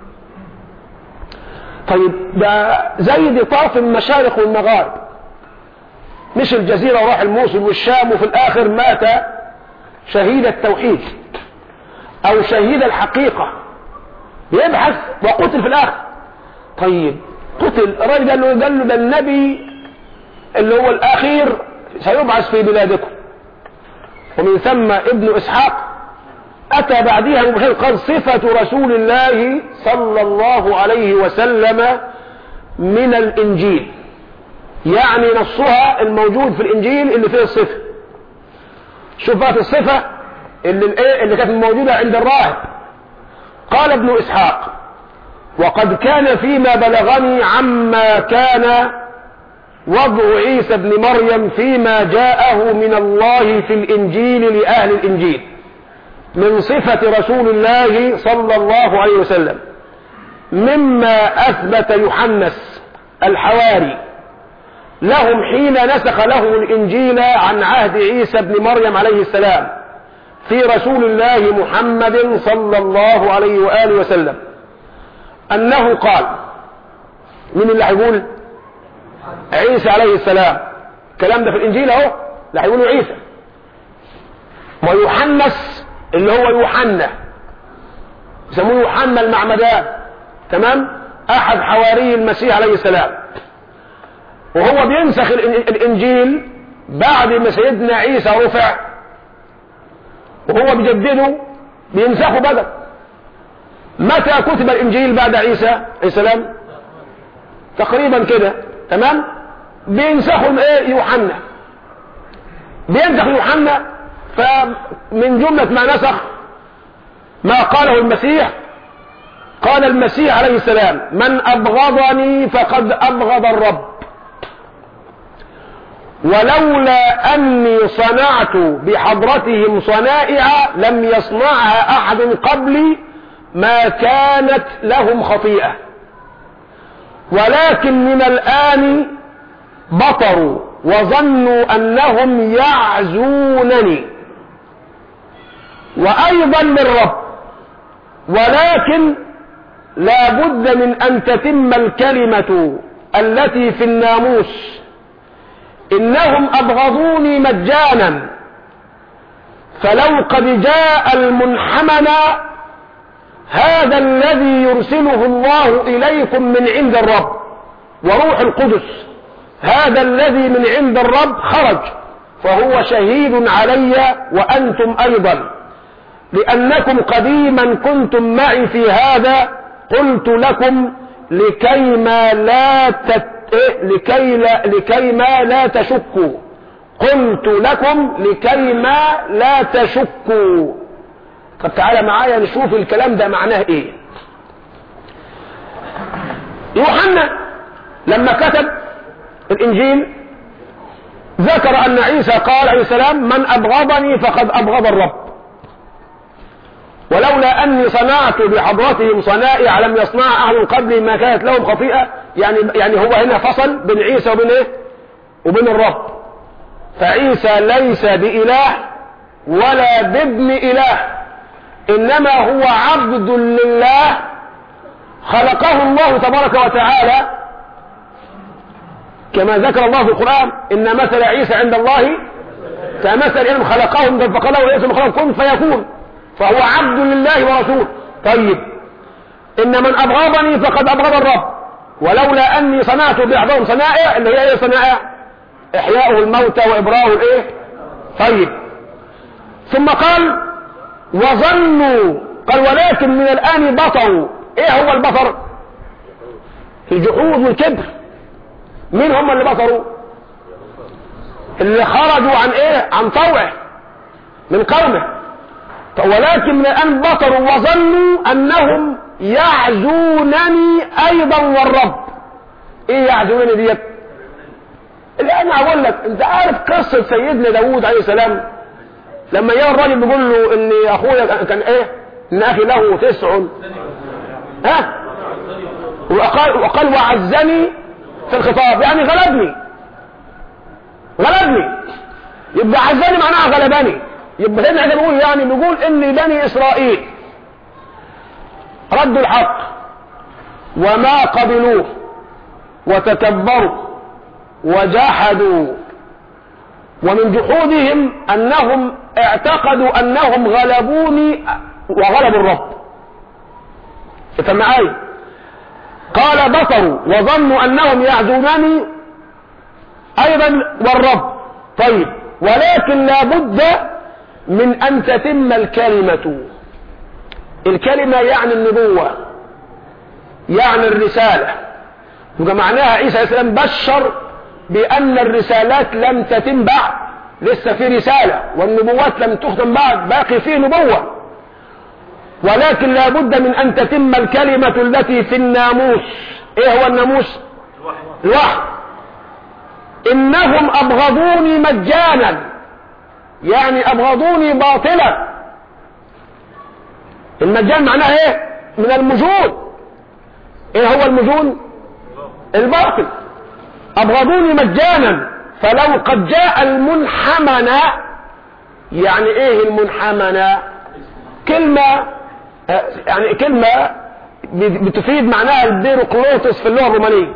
طيب ده زيد طاف المشارق والمغارب مش الجزيرة وراح الموصل والشام وفي الاخر مات شهيد التوحيد او شهيد الحقيقة يبحث وقتل في الاخر طيب قتل الراجل قال له قال له ده النبي اللي هو الاخير سيبعث في بلادكم ومن ثم ابن اسحاق اتى بعدها مبشر قال صفة رسول الله صلى الله عليه وسلم من الانجيل يعني نصها الموجود في الانجيل اللي فيه الصفة شوف بقى الصفة اللي الايه اللي كانت موجودة عند الراهب قال ابن اسحاق وقد كان فيما بلغني عما كان وضع عيسى ابن مريم فيما جاءه من الله في الإنجيل لأهل الإنجيل من صفة رسول الله صلى الله عليه وسلم مما أثبت يحنس الحواري لهم حين نسخ لهم الإنجيل عن عهد عيسى ابن مريم عليه السلام في رسول الله محمد صلى الله عليه وآله وسلم أنه قال من اللي هيقول عيسى عليه السلام الكلام ده في الإنجيل أهو اللي هيقوله عيسى ويحنس اللي هو يوحنا يسموه يوحنا المعمدان تمام أحد حواري المسيح عليه السلام وهو بينسخ الإنجيل بعد ما سيدنا عيسى رفع وهو بيجدده بينسخه بدل متى كتب الإنجيل بعد عيسى عليه السلام تقريبا كده تمام بينسخوا ايه يوحنا بينسخ يوحنا فمن جملة ما نسخ ما قاله المسيح قال المسيح عليه السلام من أبغضني فقد أبغض الرب ولولا أني صنعت بحضرتهم صنائع لم يصنعها أحد قبلي ما كانت لهم خطيئة ولكن من الآن بطروا وظنوا أنهم يعزونني وأيضا للرب ولكن لا بد من أن تتم الكلمة التي في الناموس إنهم أبغضوني مجانا فلو قد جاء المنحمن هذا الذي يرسله الله إليكم من عند الرب وروح القدس هذا الذي من عند الرب خرج فهو شهيد علي وأنتم أيضا لأنكم قديما كنتم معي في هذا قلت لكم لكيما لا تت... لكي, لا... لكي ما لا تشكوا قلت لكم لكي ما لا تشكوا طب تعالى معايا نشوف الكلام ده معناه ايه يوحنا لما كتب الانجيل ذكر ان عيسى قال عليه السلام من ابغضني فقد ابغض الرب ولولا اني صنعت بحضرتهم صنائع لم يصنعها احد قبلي ما كانت لهم خطيئه يعني يعني هو هنا فصل بين عيسى وبين ايه وبين الرب فعيسى ليس باله ولا بابن اله انما هو عبد لله خلقه الله تبارك وتعالى كما ذكر الله في القرآن إن مثل عيسى عند الله كمثل إن خلقهم فقالوا ليس مخلق كن فيكون فهو عبد لله ورسوله طيب إن من أبغضني فقد أبغض الرب ولولا أني صنعت بأعضاهم صنائع اللي هي ايه صنائع إحياؤه الموتى وإبراءه الإيه طيب ثم قال وظنوا قال ولكن من الآن بطروا إيه هو البطر الجحود والكبر مين هم اللي بطروا اللي خرجوا عن ايه عن طوعه من قومه ولكن من الآن بطروا وظنوا أنهم يعزونني أيضا والرب إيه يعزونني ديت اللي أنا أقول لك أنت عارف قصة سيدنا داوود عليه السلام لما جاء الراجل بيقول له إن أخويا كان إيه إن أخي له تسع ها وقال, وقال وعزني في الخطاب يعني غلبني غلبني يبقى عزني معناها غلبني يبقى هنا احنا بنقول يعني بنقول ان بني اسرائيل ردوا الحق وما قبلوه وتكبروا وجحدوا ومن جحودهم انهم اعتقدوا انهم غلبوني وغلبوا الرب افهم معايا قال بصروا وظنوا انهم يعزونني ايضا والرب طيب ولكن لابد من ان تتم الكلمة الكلمة يعني النبوة يعني الرسالة يبقى معناها عيسى عليه السلام بشر بان الرسالات لم تتم بعد لسه في رسالة والنبوات لم تختم بعد باقي فيه نبوة ولكن لابد من ان تتم الكلمة التي في الناموس ايه هو الناموس الوحي انهم ابغضوني مجانا يعني ابغضوني باطلا المجان معناه ايه من المجون ايه هو المجون الباطل ابغضوني مجانا فلو قد جاء المنحمنا يعني ايه المنحمنا كلمة يعني كلمة بتفيد معناها البيروقلوتس في اللغة الرومانية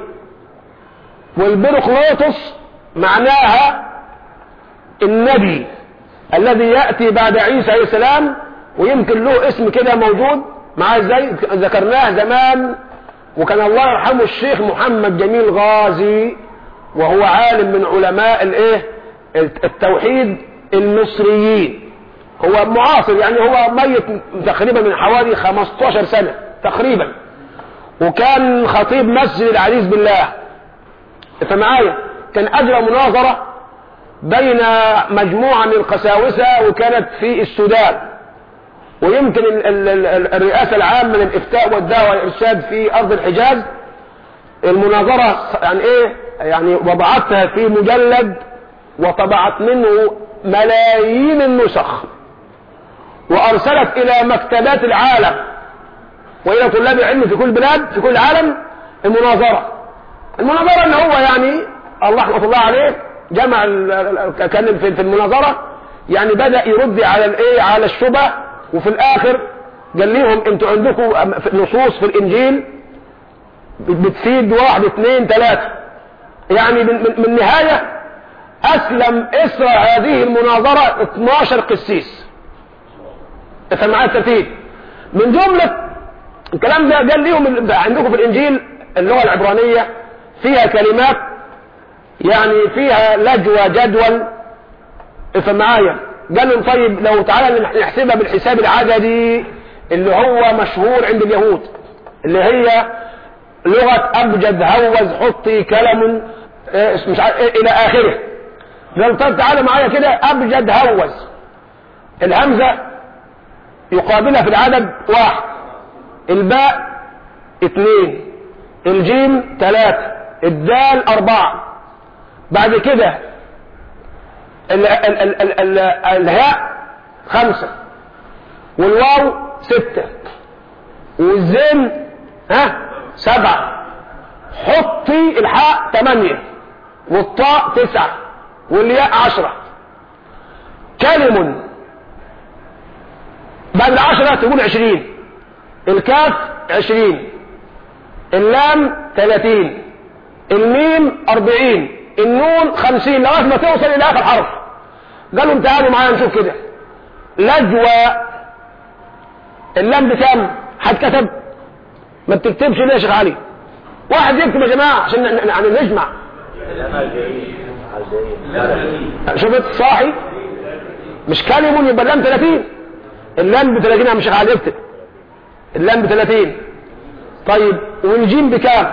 والبيروقلوتس معناها النبي الذي يأتي بعد عيسى عليه السلام ويمكن له اسم كده موجود معاه ازاي ذكرناه زمان وكان الله يرحمه الشيخ محمد جميل غازي وهو عالم من علماء الايه التوحيد المصريين هو معاصر يعني هو ميت تقريبا من حوالي 15 سنة تقريبا وكان خطيب مسجد العزيز بالله فمعايا كان اجرى مناظرة بين مجموعة من القساوسة وكانت في السودان ويمكن الرئاسة العامة للإفتاء والدعوة والإرشاد في أرض الحجاز المناظرة يعني إيه يعني وضعتها في مجلد وطبعت منه ملايين النسخ وأرسلت إلى مكتبات العالم وإلى طلاب العلم في كل بلاد في كل عالم المناظرة المناظرة ان هو يعني الله رحمه الله عليه جمع كان في المناظرة يعني بدأ يرد على الايه على الشبه وفي الاخر قال لهم انتوا عندكم نصوص في الانجيل بتفيد واحد اثنين ثلاثة يعني من, من, من نهاية اسلم اسرى هذه المناظرة 12 قسيس افهم معايا الترتيب من جملة الكلام ده قال لهم عندكم في الانجيل اللغة العبرانية فيها كلمات يعني فيها لجوة جدول افهم معايا قال لهم طيب لو تعالى نحسبها بالحساب العددي اللي هو مشهور عند اليهود اللي هي لغة أبجد هوز حطي كلم مش عارف إلى آخره قال طيب تعالى معايا كده أبجد هوز الهمزة يقابلها في العدد واحد الباء اثنين الجيم ثلاثة الدال أربعة بعد كده ال ال ال ال ال الهاء خمسة والواو ستة والزين ها سبعة حطي الحاء ثمانية والطاء تسعة والياء عشرة كلم بعد العشرة تقول عشرين الكاف عشرين اللام ثلاثين الميم أربعين النون خمسين لغاية ما توصل إلى آخر حرف قالوا تعالوا معايا نشوف كده لجوى اللام بكام حد كتب ما بتكتبش ليه يا شيخ علي واحد يكتب يا جماعة عشان يعني نجمع شفت صاحي مش كلم يبقى اللام 30 اللام ب 30 يا عم شيخ علي اكتب اللام ب 30 طيب والجيم بكام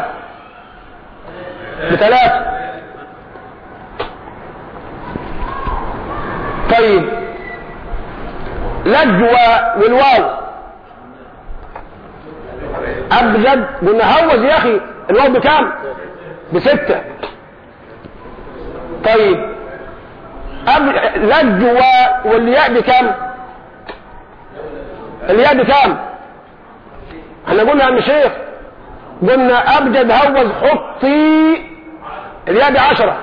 بثلاثة طيب لجوى والواو أبجد قلنا هوز يا أخي الواو بكام بستة طيب أب... لجوى والياء بكام الياء بكام احنا قلنا يا عم شيخ قلنا أبجد هوز حطي الياء بعشرة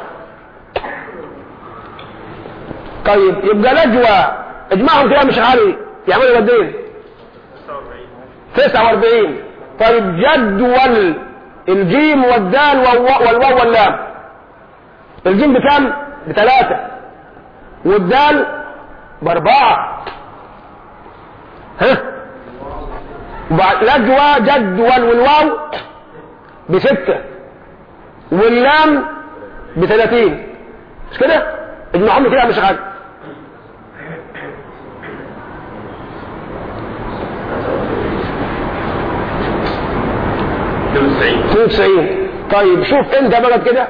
طيب يبقى لجوى اجمعهم كده مش عالي يعملوا قدين 49 طيب جدول الجيم والدال والواو واللام الجيم بكام بثلاثة والدال باربعة ها لجوى جدول والواو بستة واللام بثلاثين مش كده اجمعهم كده مش عارف اثنين وتسعين طيب شوف انت بقى كده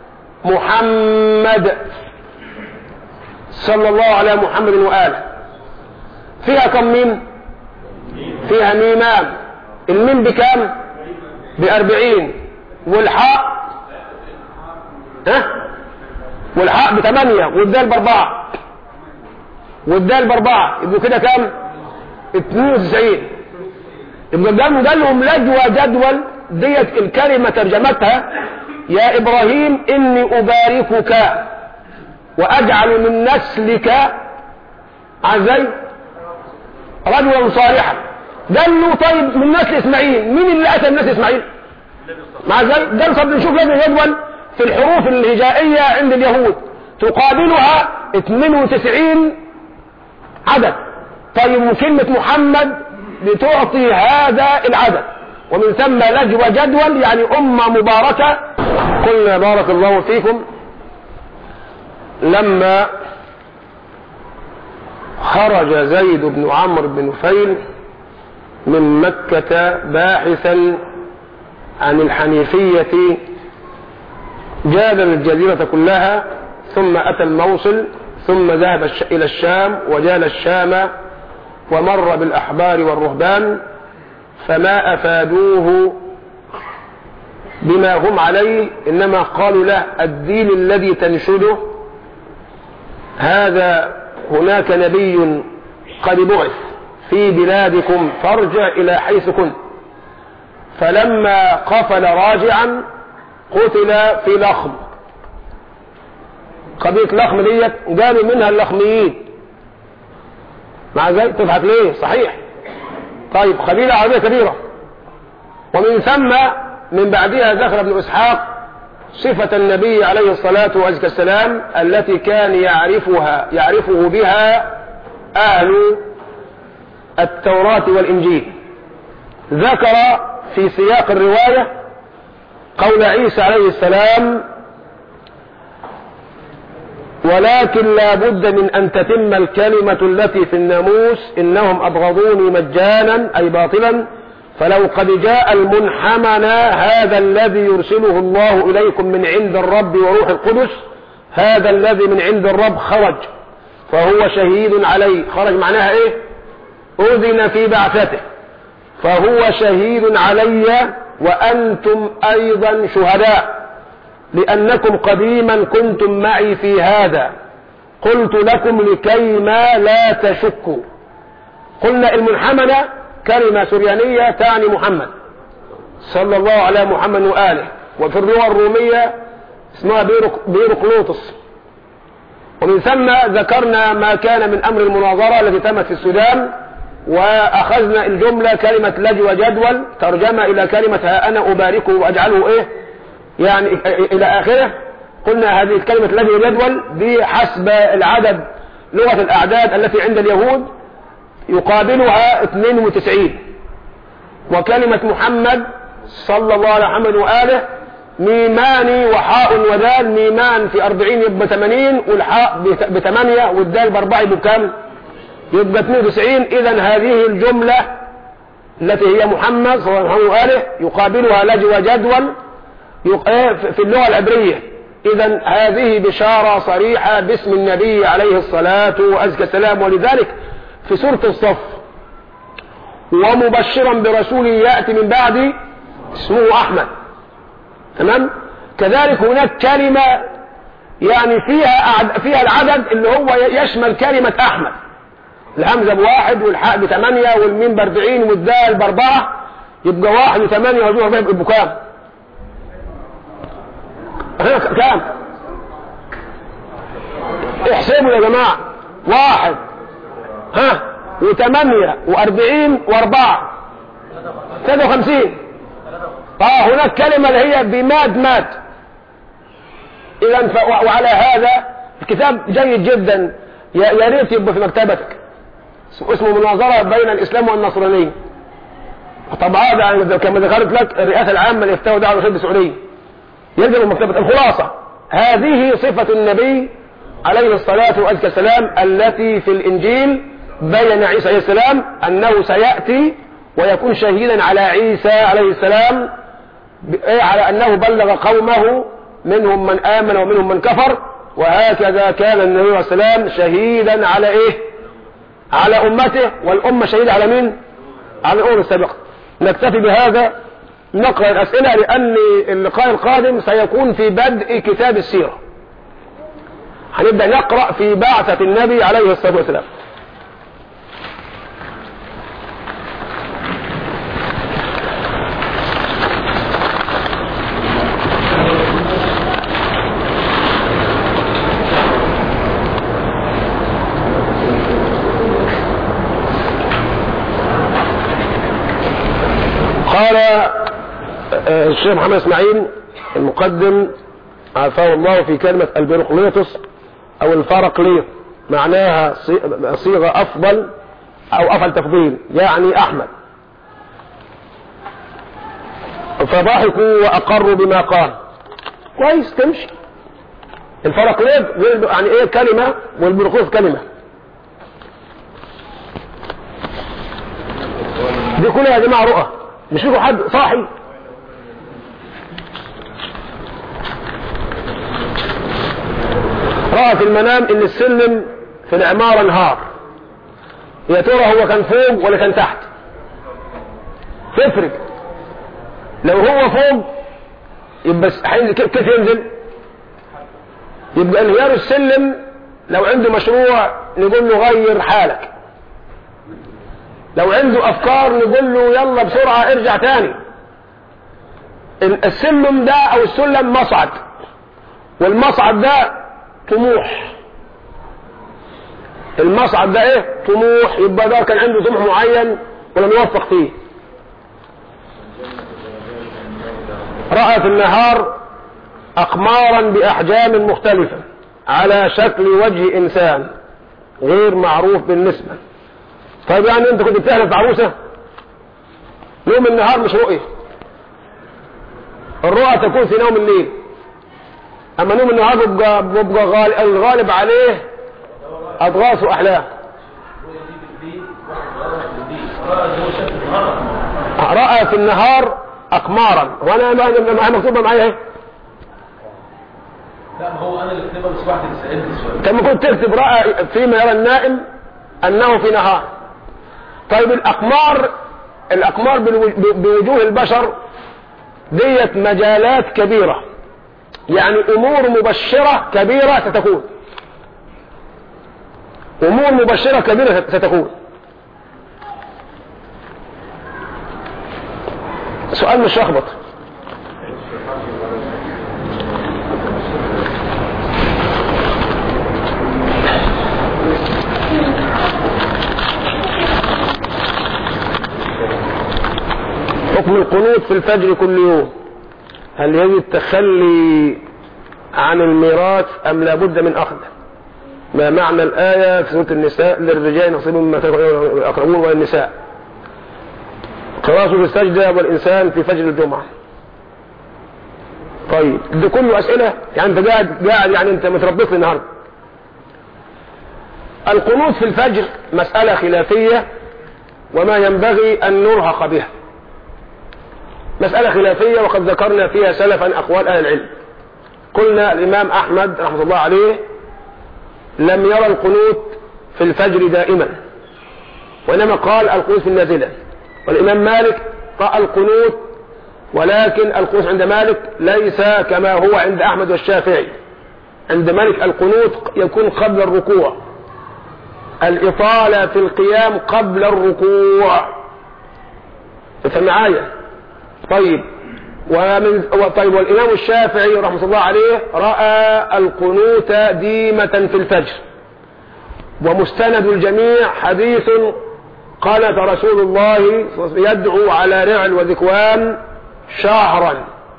محمد صلى الله على محمد وآله فيها كم ميم فيها ميمان الميم بكام بأربعين والحاء ها والحاء بثمانية والدال باربعة والدال باربعة يبقوا كده كام 92 يبقى قالوا ده لهم لجوى جدول ديت الكلمة ترجمتها يا إبراهيم إني أباركك وأجعل من نسلك عزي رجلا صالحا قال له طيب من نسل إسماعيل مين اللي أتى من نسل إسماعيل مع ذلك ده طب نشوف لازم جدول في الحروف الهجائية عند اليهود تقابلها 92 عدد طيب وكلمة محمد بتعطي هذا العدد ومن ثم لجوى جدول يعني أمة مباركة قلنا بارك الله فيكم لما خرج زيد بن عمرو بن نفيل من مكة باحثا عن الحنيفية جادل الجزيرة كلها ثم أتى الموصل ثم ذهب إلى الشام وجال الشام ومر بالأحبار والرهبان فما أفادوه بما هم عليه إنما قالوا له الدين الذي تنشده هذا هناك نبي قد بعث في بلادكم فارجع إلى حيث كنت فلما قفل راجعا قتل في لخم قضية لخم ديت قالوا منها اللخميين مع ذلك تضحك ليه صحيح طيب قبيلة عربية كبيرة ومن ثم من بعدها ذكر ابن إسحاق صفة النبي عليه الصلاة والسلام التي كان يعرفها يعرفه بها أهل التوراة والإنجيل ذكر في سياق الرواية قول عيسى عليه السلام ولكن لا بد من أن تتم الكلمة التي في الناموس إنهم أبغضوني مجانا أي باطلا فلو قد جاء المنحمنا هذا الذي يرسله الله إليكم من عند الرب وروح القدس هذا الذي من عند الرب خرج فهو شهيد عليه خرج معناها ايه أذن في بعثته فهو شهيد علي وأنتم أيضا شهداء لأنكم قديما كنتم معي في هذا قلت لكم لكي ما لا تشكوا قلنا المنحمنة كلمة سريانية تعني محمد صلى الله على محمد وآله وفي اللغة الرومية اسمها بيروقلوطس ومن ثم ذكرنا ما كان من أمر المناظرة التي تمت في السودان وأخذنا الجملة كلمة لجوى جدول ترجمة إلى كلمة ها أنا أباركه وأجعله إيه يعني إلى آخره قلنا هذه الكلمة لجوى جدول دي حسب العدد لغة الأعداد التي عند اليهود يقابلها 92 وكلمة محمد صلى الله على محمد وآله ميمان وحاء ودال ميمان في 40 يبقى 80 والحاء بثمانية والدال بأربعة يبقى كام؟ يبقى 92 إذا هذه الجملة التي هي محمد صلى الله عليه وآله يقابلها لجوى جدول في اللغة العبرية إذا هذه بشارة صريحة باسم النبي عليه الصلاة وأزكى السلام ولذلك في سورة الصف ومبشرا برسول يأتي من بعد اسمه أحمد تمام كذلك هناك كلمة يعني فيها فيها العدد اللي هو يشمل كلمة أحمد الهمزة بواحد والحاء بثمانية والميم باربعين والدال باربعة يبقى واحد وثمانية وزوج أربعة يبقى كام؟ كام؟ احسبوا يا جماعة واحد ها وثمانية وأربعين وأربعة ثلاثة وخمسين اه هناك كلمة اللي هي بماد ماد إذا وعلى هذا الكتاب جيد جدا يا ريت يبقى في مكتبتك اسمه مناظرة بين الإسلام والنصرانية طب هذا كما ذكرت لك الرئاسة العامة لإفتاء ودعوة الرشاد السعودية يلزم مكتبة الخلاصة هذه صفة النبي عليه الصلاة والسلام التي في الإنجيل بين عيسى عليه السلام أنه سيأتي ويكون شهيدا على عيسى عليه السلام على أنه بلغ قومه منهم من آمن ومنهم من كفر وهكذا كان النبي عليه السلام شهيدا على إيه على أمته والأمة شهيدة على مين على الأمم السابقة نكتفي بهذا نقرأ الأسئلة لأن اللقاء القادم سيكون في بدء كتاب السيرة هنبدأ نقرأ في بعثة النبي عليه الصلاة والسلام قال آه، الشيخ محمد اسماعيل المقدم عافاه الله في كلمة البرقليطس او الفرقليط معناها صي- صيغة افضل او افضل تفضيل يعني احمد فضحكوا واقروا بما قال كويس تمشي الفرقليط غير- يعني ايه كلمة والبرقليط كلمة دي كلها يا جماعة رؤى مش فيكم حد صاحي رأى في المنام ان السلم في العمارة انهار يا ترى هو كان فوق ولا كان تحت تفرق لو هو فوق يبقى س- حين- كيف كيف ينزل يبقى انهيار السلم لو عنده مشروع نقول له غير حالك لو عنده افكار نقول له يلا بسرعة ارجع تاني ال- السلم ده او السلم مصعد والمصعد ده طموح المصعد ده ايه طموح يبقى ده كان عنده طموح معين ولم يوفق فيه رأى في النهار أقمارا بأحجام مختلفة على شكل وجه إنسان غير معروف بالنسبة طيب يعني أنت كنت بتحلم في عروسة نوم النهار مش رؤية الرؤى تكون في نوم الليل أما نوم النهار بيبقى, بيبقى غالب الغالب عليه أضغاث وأحلام رأى في النهار أقمارا وأنا ما ما- مكتوبة معايا اهي لا ما هو انا اللي كتبها بس واحد اللي سالني السؤال كما كنت تكتب رأى فيما يرى النائم أنه في نهار طيب الأقمار الأقمار بالو- بوجوه البشر ديت مجالات كبيرة يعني أمور مبشرة كبيرة ستكون أمور مبشرة كبيرة ستكون سؤال مش لخبط حكم القنوت في الفجر كل يوم هل يجب التخلي عن الميراث أم لابد من أخذه ما معنى الآية في سورة النساء للرجال نصيب مما ترك الأقربون والنساء قراءة في السجدة والإنسان في فجر الجمعة طيب ده كله أسئلة يعني أنت قاعد قاعد يعني أنت متربص لي النهارده القنوت في الفجر مسألة خلافية وما ينبغي أن نرهق بها مسألة خلافية وقد ذكرنا فيها سلفا أقوال أهل العلم قلنا الإمام أحمد رحمه الله عليه لم يرى القنوت في الفجر دائما وإنما قال القنوت في النازلة والإمام مالك رأى القنوت ولكن القنوت عند مالك ليس كما هو عند أحمد والشافعي عند مالك القنوت يكون قبل الركوع الإطالة في القيام قبل الركوع تفهم معايا طيب ومن طيب والإمام الشافعي رحمه الله عليه رأى القنوت ديمة في الفجر ومستند الجميع حديث قالت رسول الله يدعو على رعل وذكوان شهرا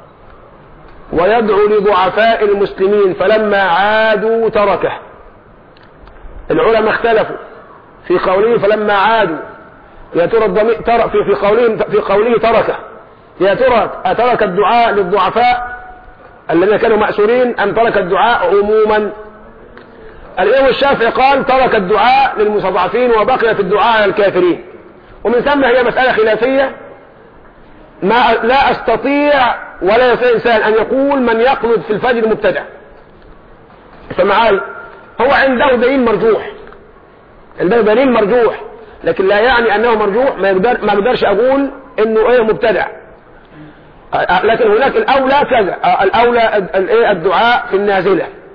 ويدعو لضعفاء المسلمين فلما عادوا تركه العلماء اختلفوا في قوله فلما عادوا يا ترى الضمير ترى في في قوله في قوله تركه يا ترى أترك الدعاء للضعفاء الذين كانوا مأسورين أم ترك الدعاء عموما الإمام الشافعي قال ترك الدعاء للمستضعفين وبقي في الدعاء على الكافرين ومن ثم هي مسألة خلافية ما لا أستطيع ولا يستطيع إنسان أن يقول من يقنط في الفجر مبتدع فمعاي هو عنده دليل مرجوح عنده دليل مرجوح لكن لا يعني أنه مرجوح ما يقدر ما اقدرش أقول إنه إيه مبتدع لكن هناك الأولى كذا الأولى الايه الدعاء في النازلة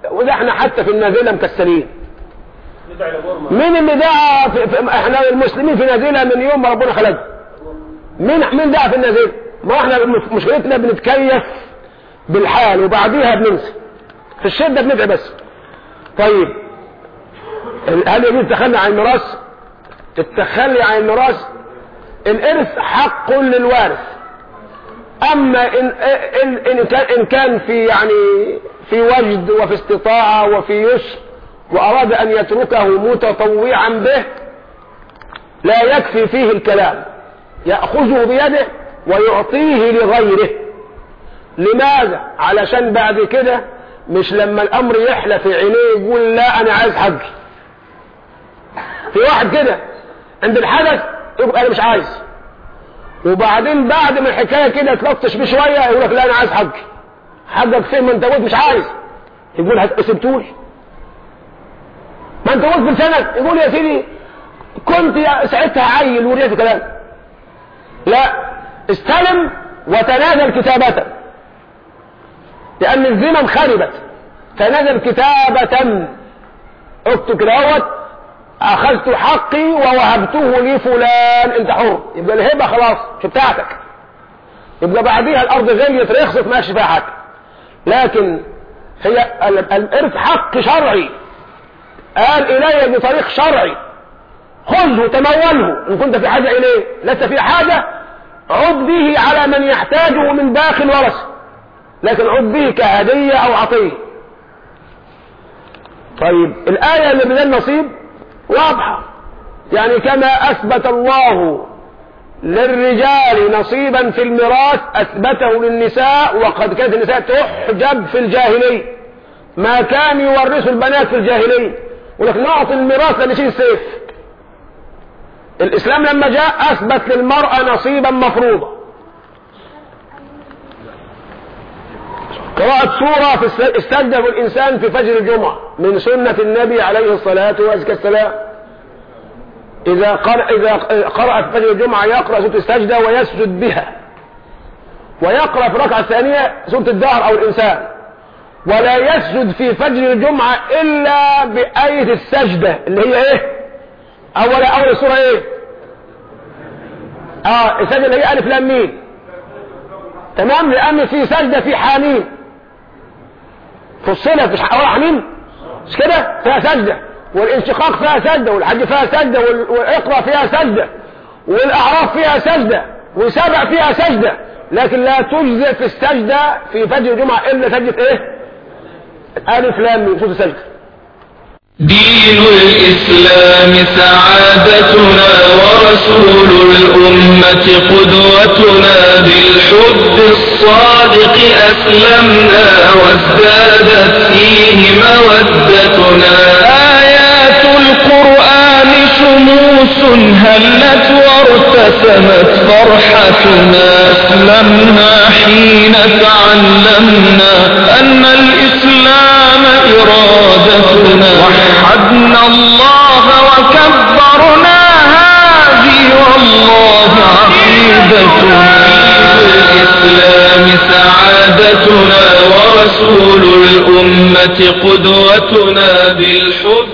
وده احنا حتى في النازلة مكسلين ندعي لبورما مين اللي دعا في في احنا المسلمين في نازلة من يوم ما ربنا خلقنا مين مين دعا في النازلة ما احنا مشكلتنا بنتكيف بالحال وبعديها بننسى في الشدة بندعي بس طيب هل يجوز التخلي عن الميراث التخلي عن الميراث الارث حق للوارث اما ان, إن, إن, كان, إن كان في يعني في وجد وفي استطاعة وفي يسر واراد ان يتركه متطوعا به لا يكفي فيه الكلام يأخذه بيده ويعطيه لغيره لماذا علشان بعد كده مش لما الامر يحلى في عينيه يقول لا انا عايز حقي في واحد كده عند الحدث يقول انا مش عايز وبعدين بعد ما الحكايه كده تلطش بيه شويه يقول لك لا انا عايز حقي حقك فين ما انت قلت مش عايز يقول هت- سبتولي ما انت قلت بلسانك يقول يا سيدي كنت يا- ساعتها عيل وريت كلام لا استلم وتنازل كتابة لأن الذمم خربت تنازل كتابة اكتب كده اهوت أخذت حقي ووهبته لفلان أنت حر يبقى الهبة خلاص مش بتاعتك يبقى بعديها الأرض غليت رخصت ماشي فيها حاجة لكن هي ال- الإرث حق شرعي قال إلي بطريق شرعي خذه تموله إن كنت في حاجة إليه لست في حاجة عد به على من يحتاجه من باقي الورث لكن عد به كهدية أو عطية طيب الآية اللي من النصيب واضحة يعني كما أثبت الله للرجال نصيبا في الميراث أثبته للنساء وقد كانت النساء تحجب في الجاهلية ما كان يورث البنات في الجاهلية ولكن نعطي الميراث لنشيل السيف الإسلام لما جاء أثبت للمرأة نصيبا مفروضا قراءة سورة في الس- استجدب الإنسان في فجر الجمعة من سنة النبي عليه الصلاة والسلام إذا قرأ, إذا قرأ في فجر الجمعة يقرأ سورة السجدة ويسجد بها ويقرأ في الركعة الثانية سورة الدهر أو الإنسان ولا يسجد في فجر الجمعة إلا بآية السجدة اللي هي إيه أول أول السورة إيه آه السجدة اللي هي ألف لام ميم تمام لأن في سجدة في حامين فصلت مش أول حميم مش كده فيها سجدة والانشقاق فيها سجدة والحج فيها سجدة وال- والإقرأ فيها سجدة والأعراف فيها سجدة وسبع فيها سجدة لكن لا تجزئ في السجدة في فجر الجمعة إلا سجدة إيه ألف لام ميم سورة السجدة دين الإسلام سعادتنا ورسول الأمة قدوتنا بالحب الصادق أسلمنا وازدادت فيه مودتنا آيات القرآن شموس هلت وارتسمت فرحتنا أسلمنا حين تعلمنا أن الإسلام إرادتنا وحدنا الله وكبرنا هذه والله عقيدتنا الإسلام سعادتنا ورسول الأمة قدوتنا بالحب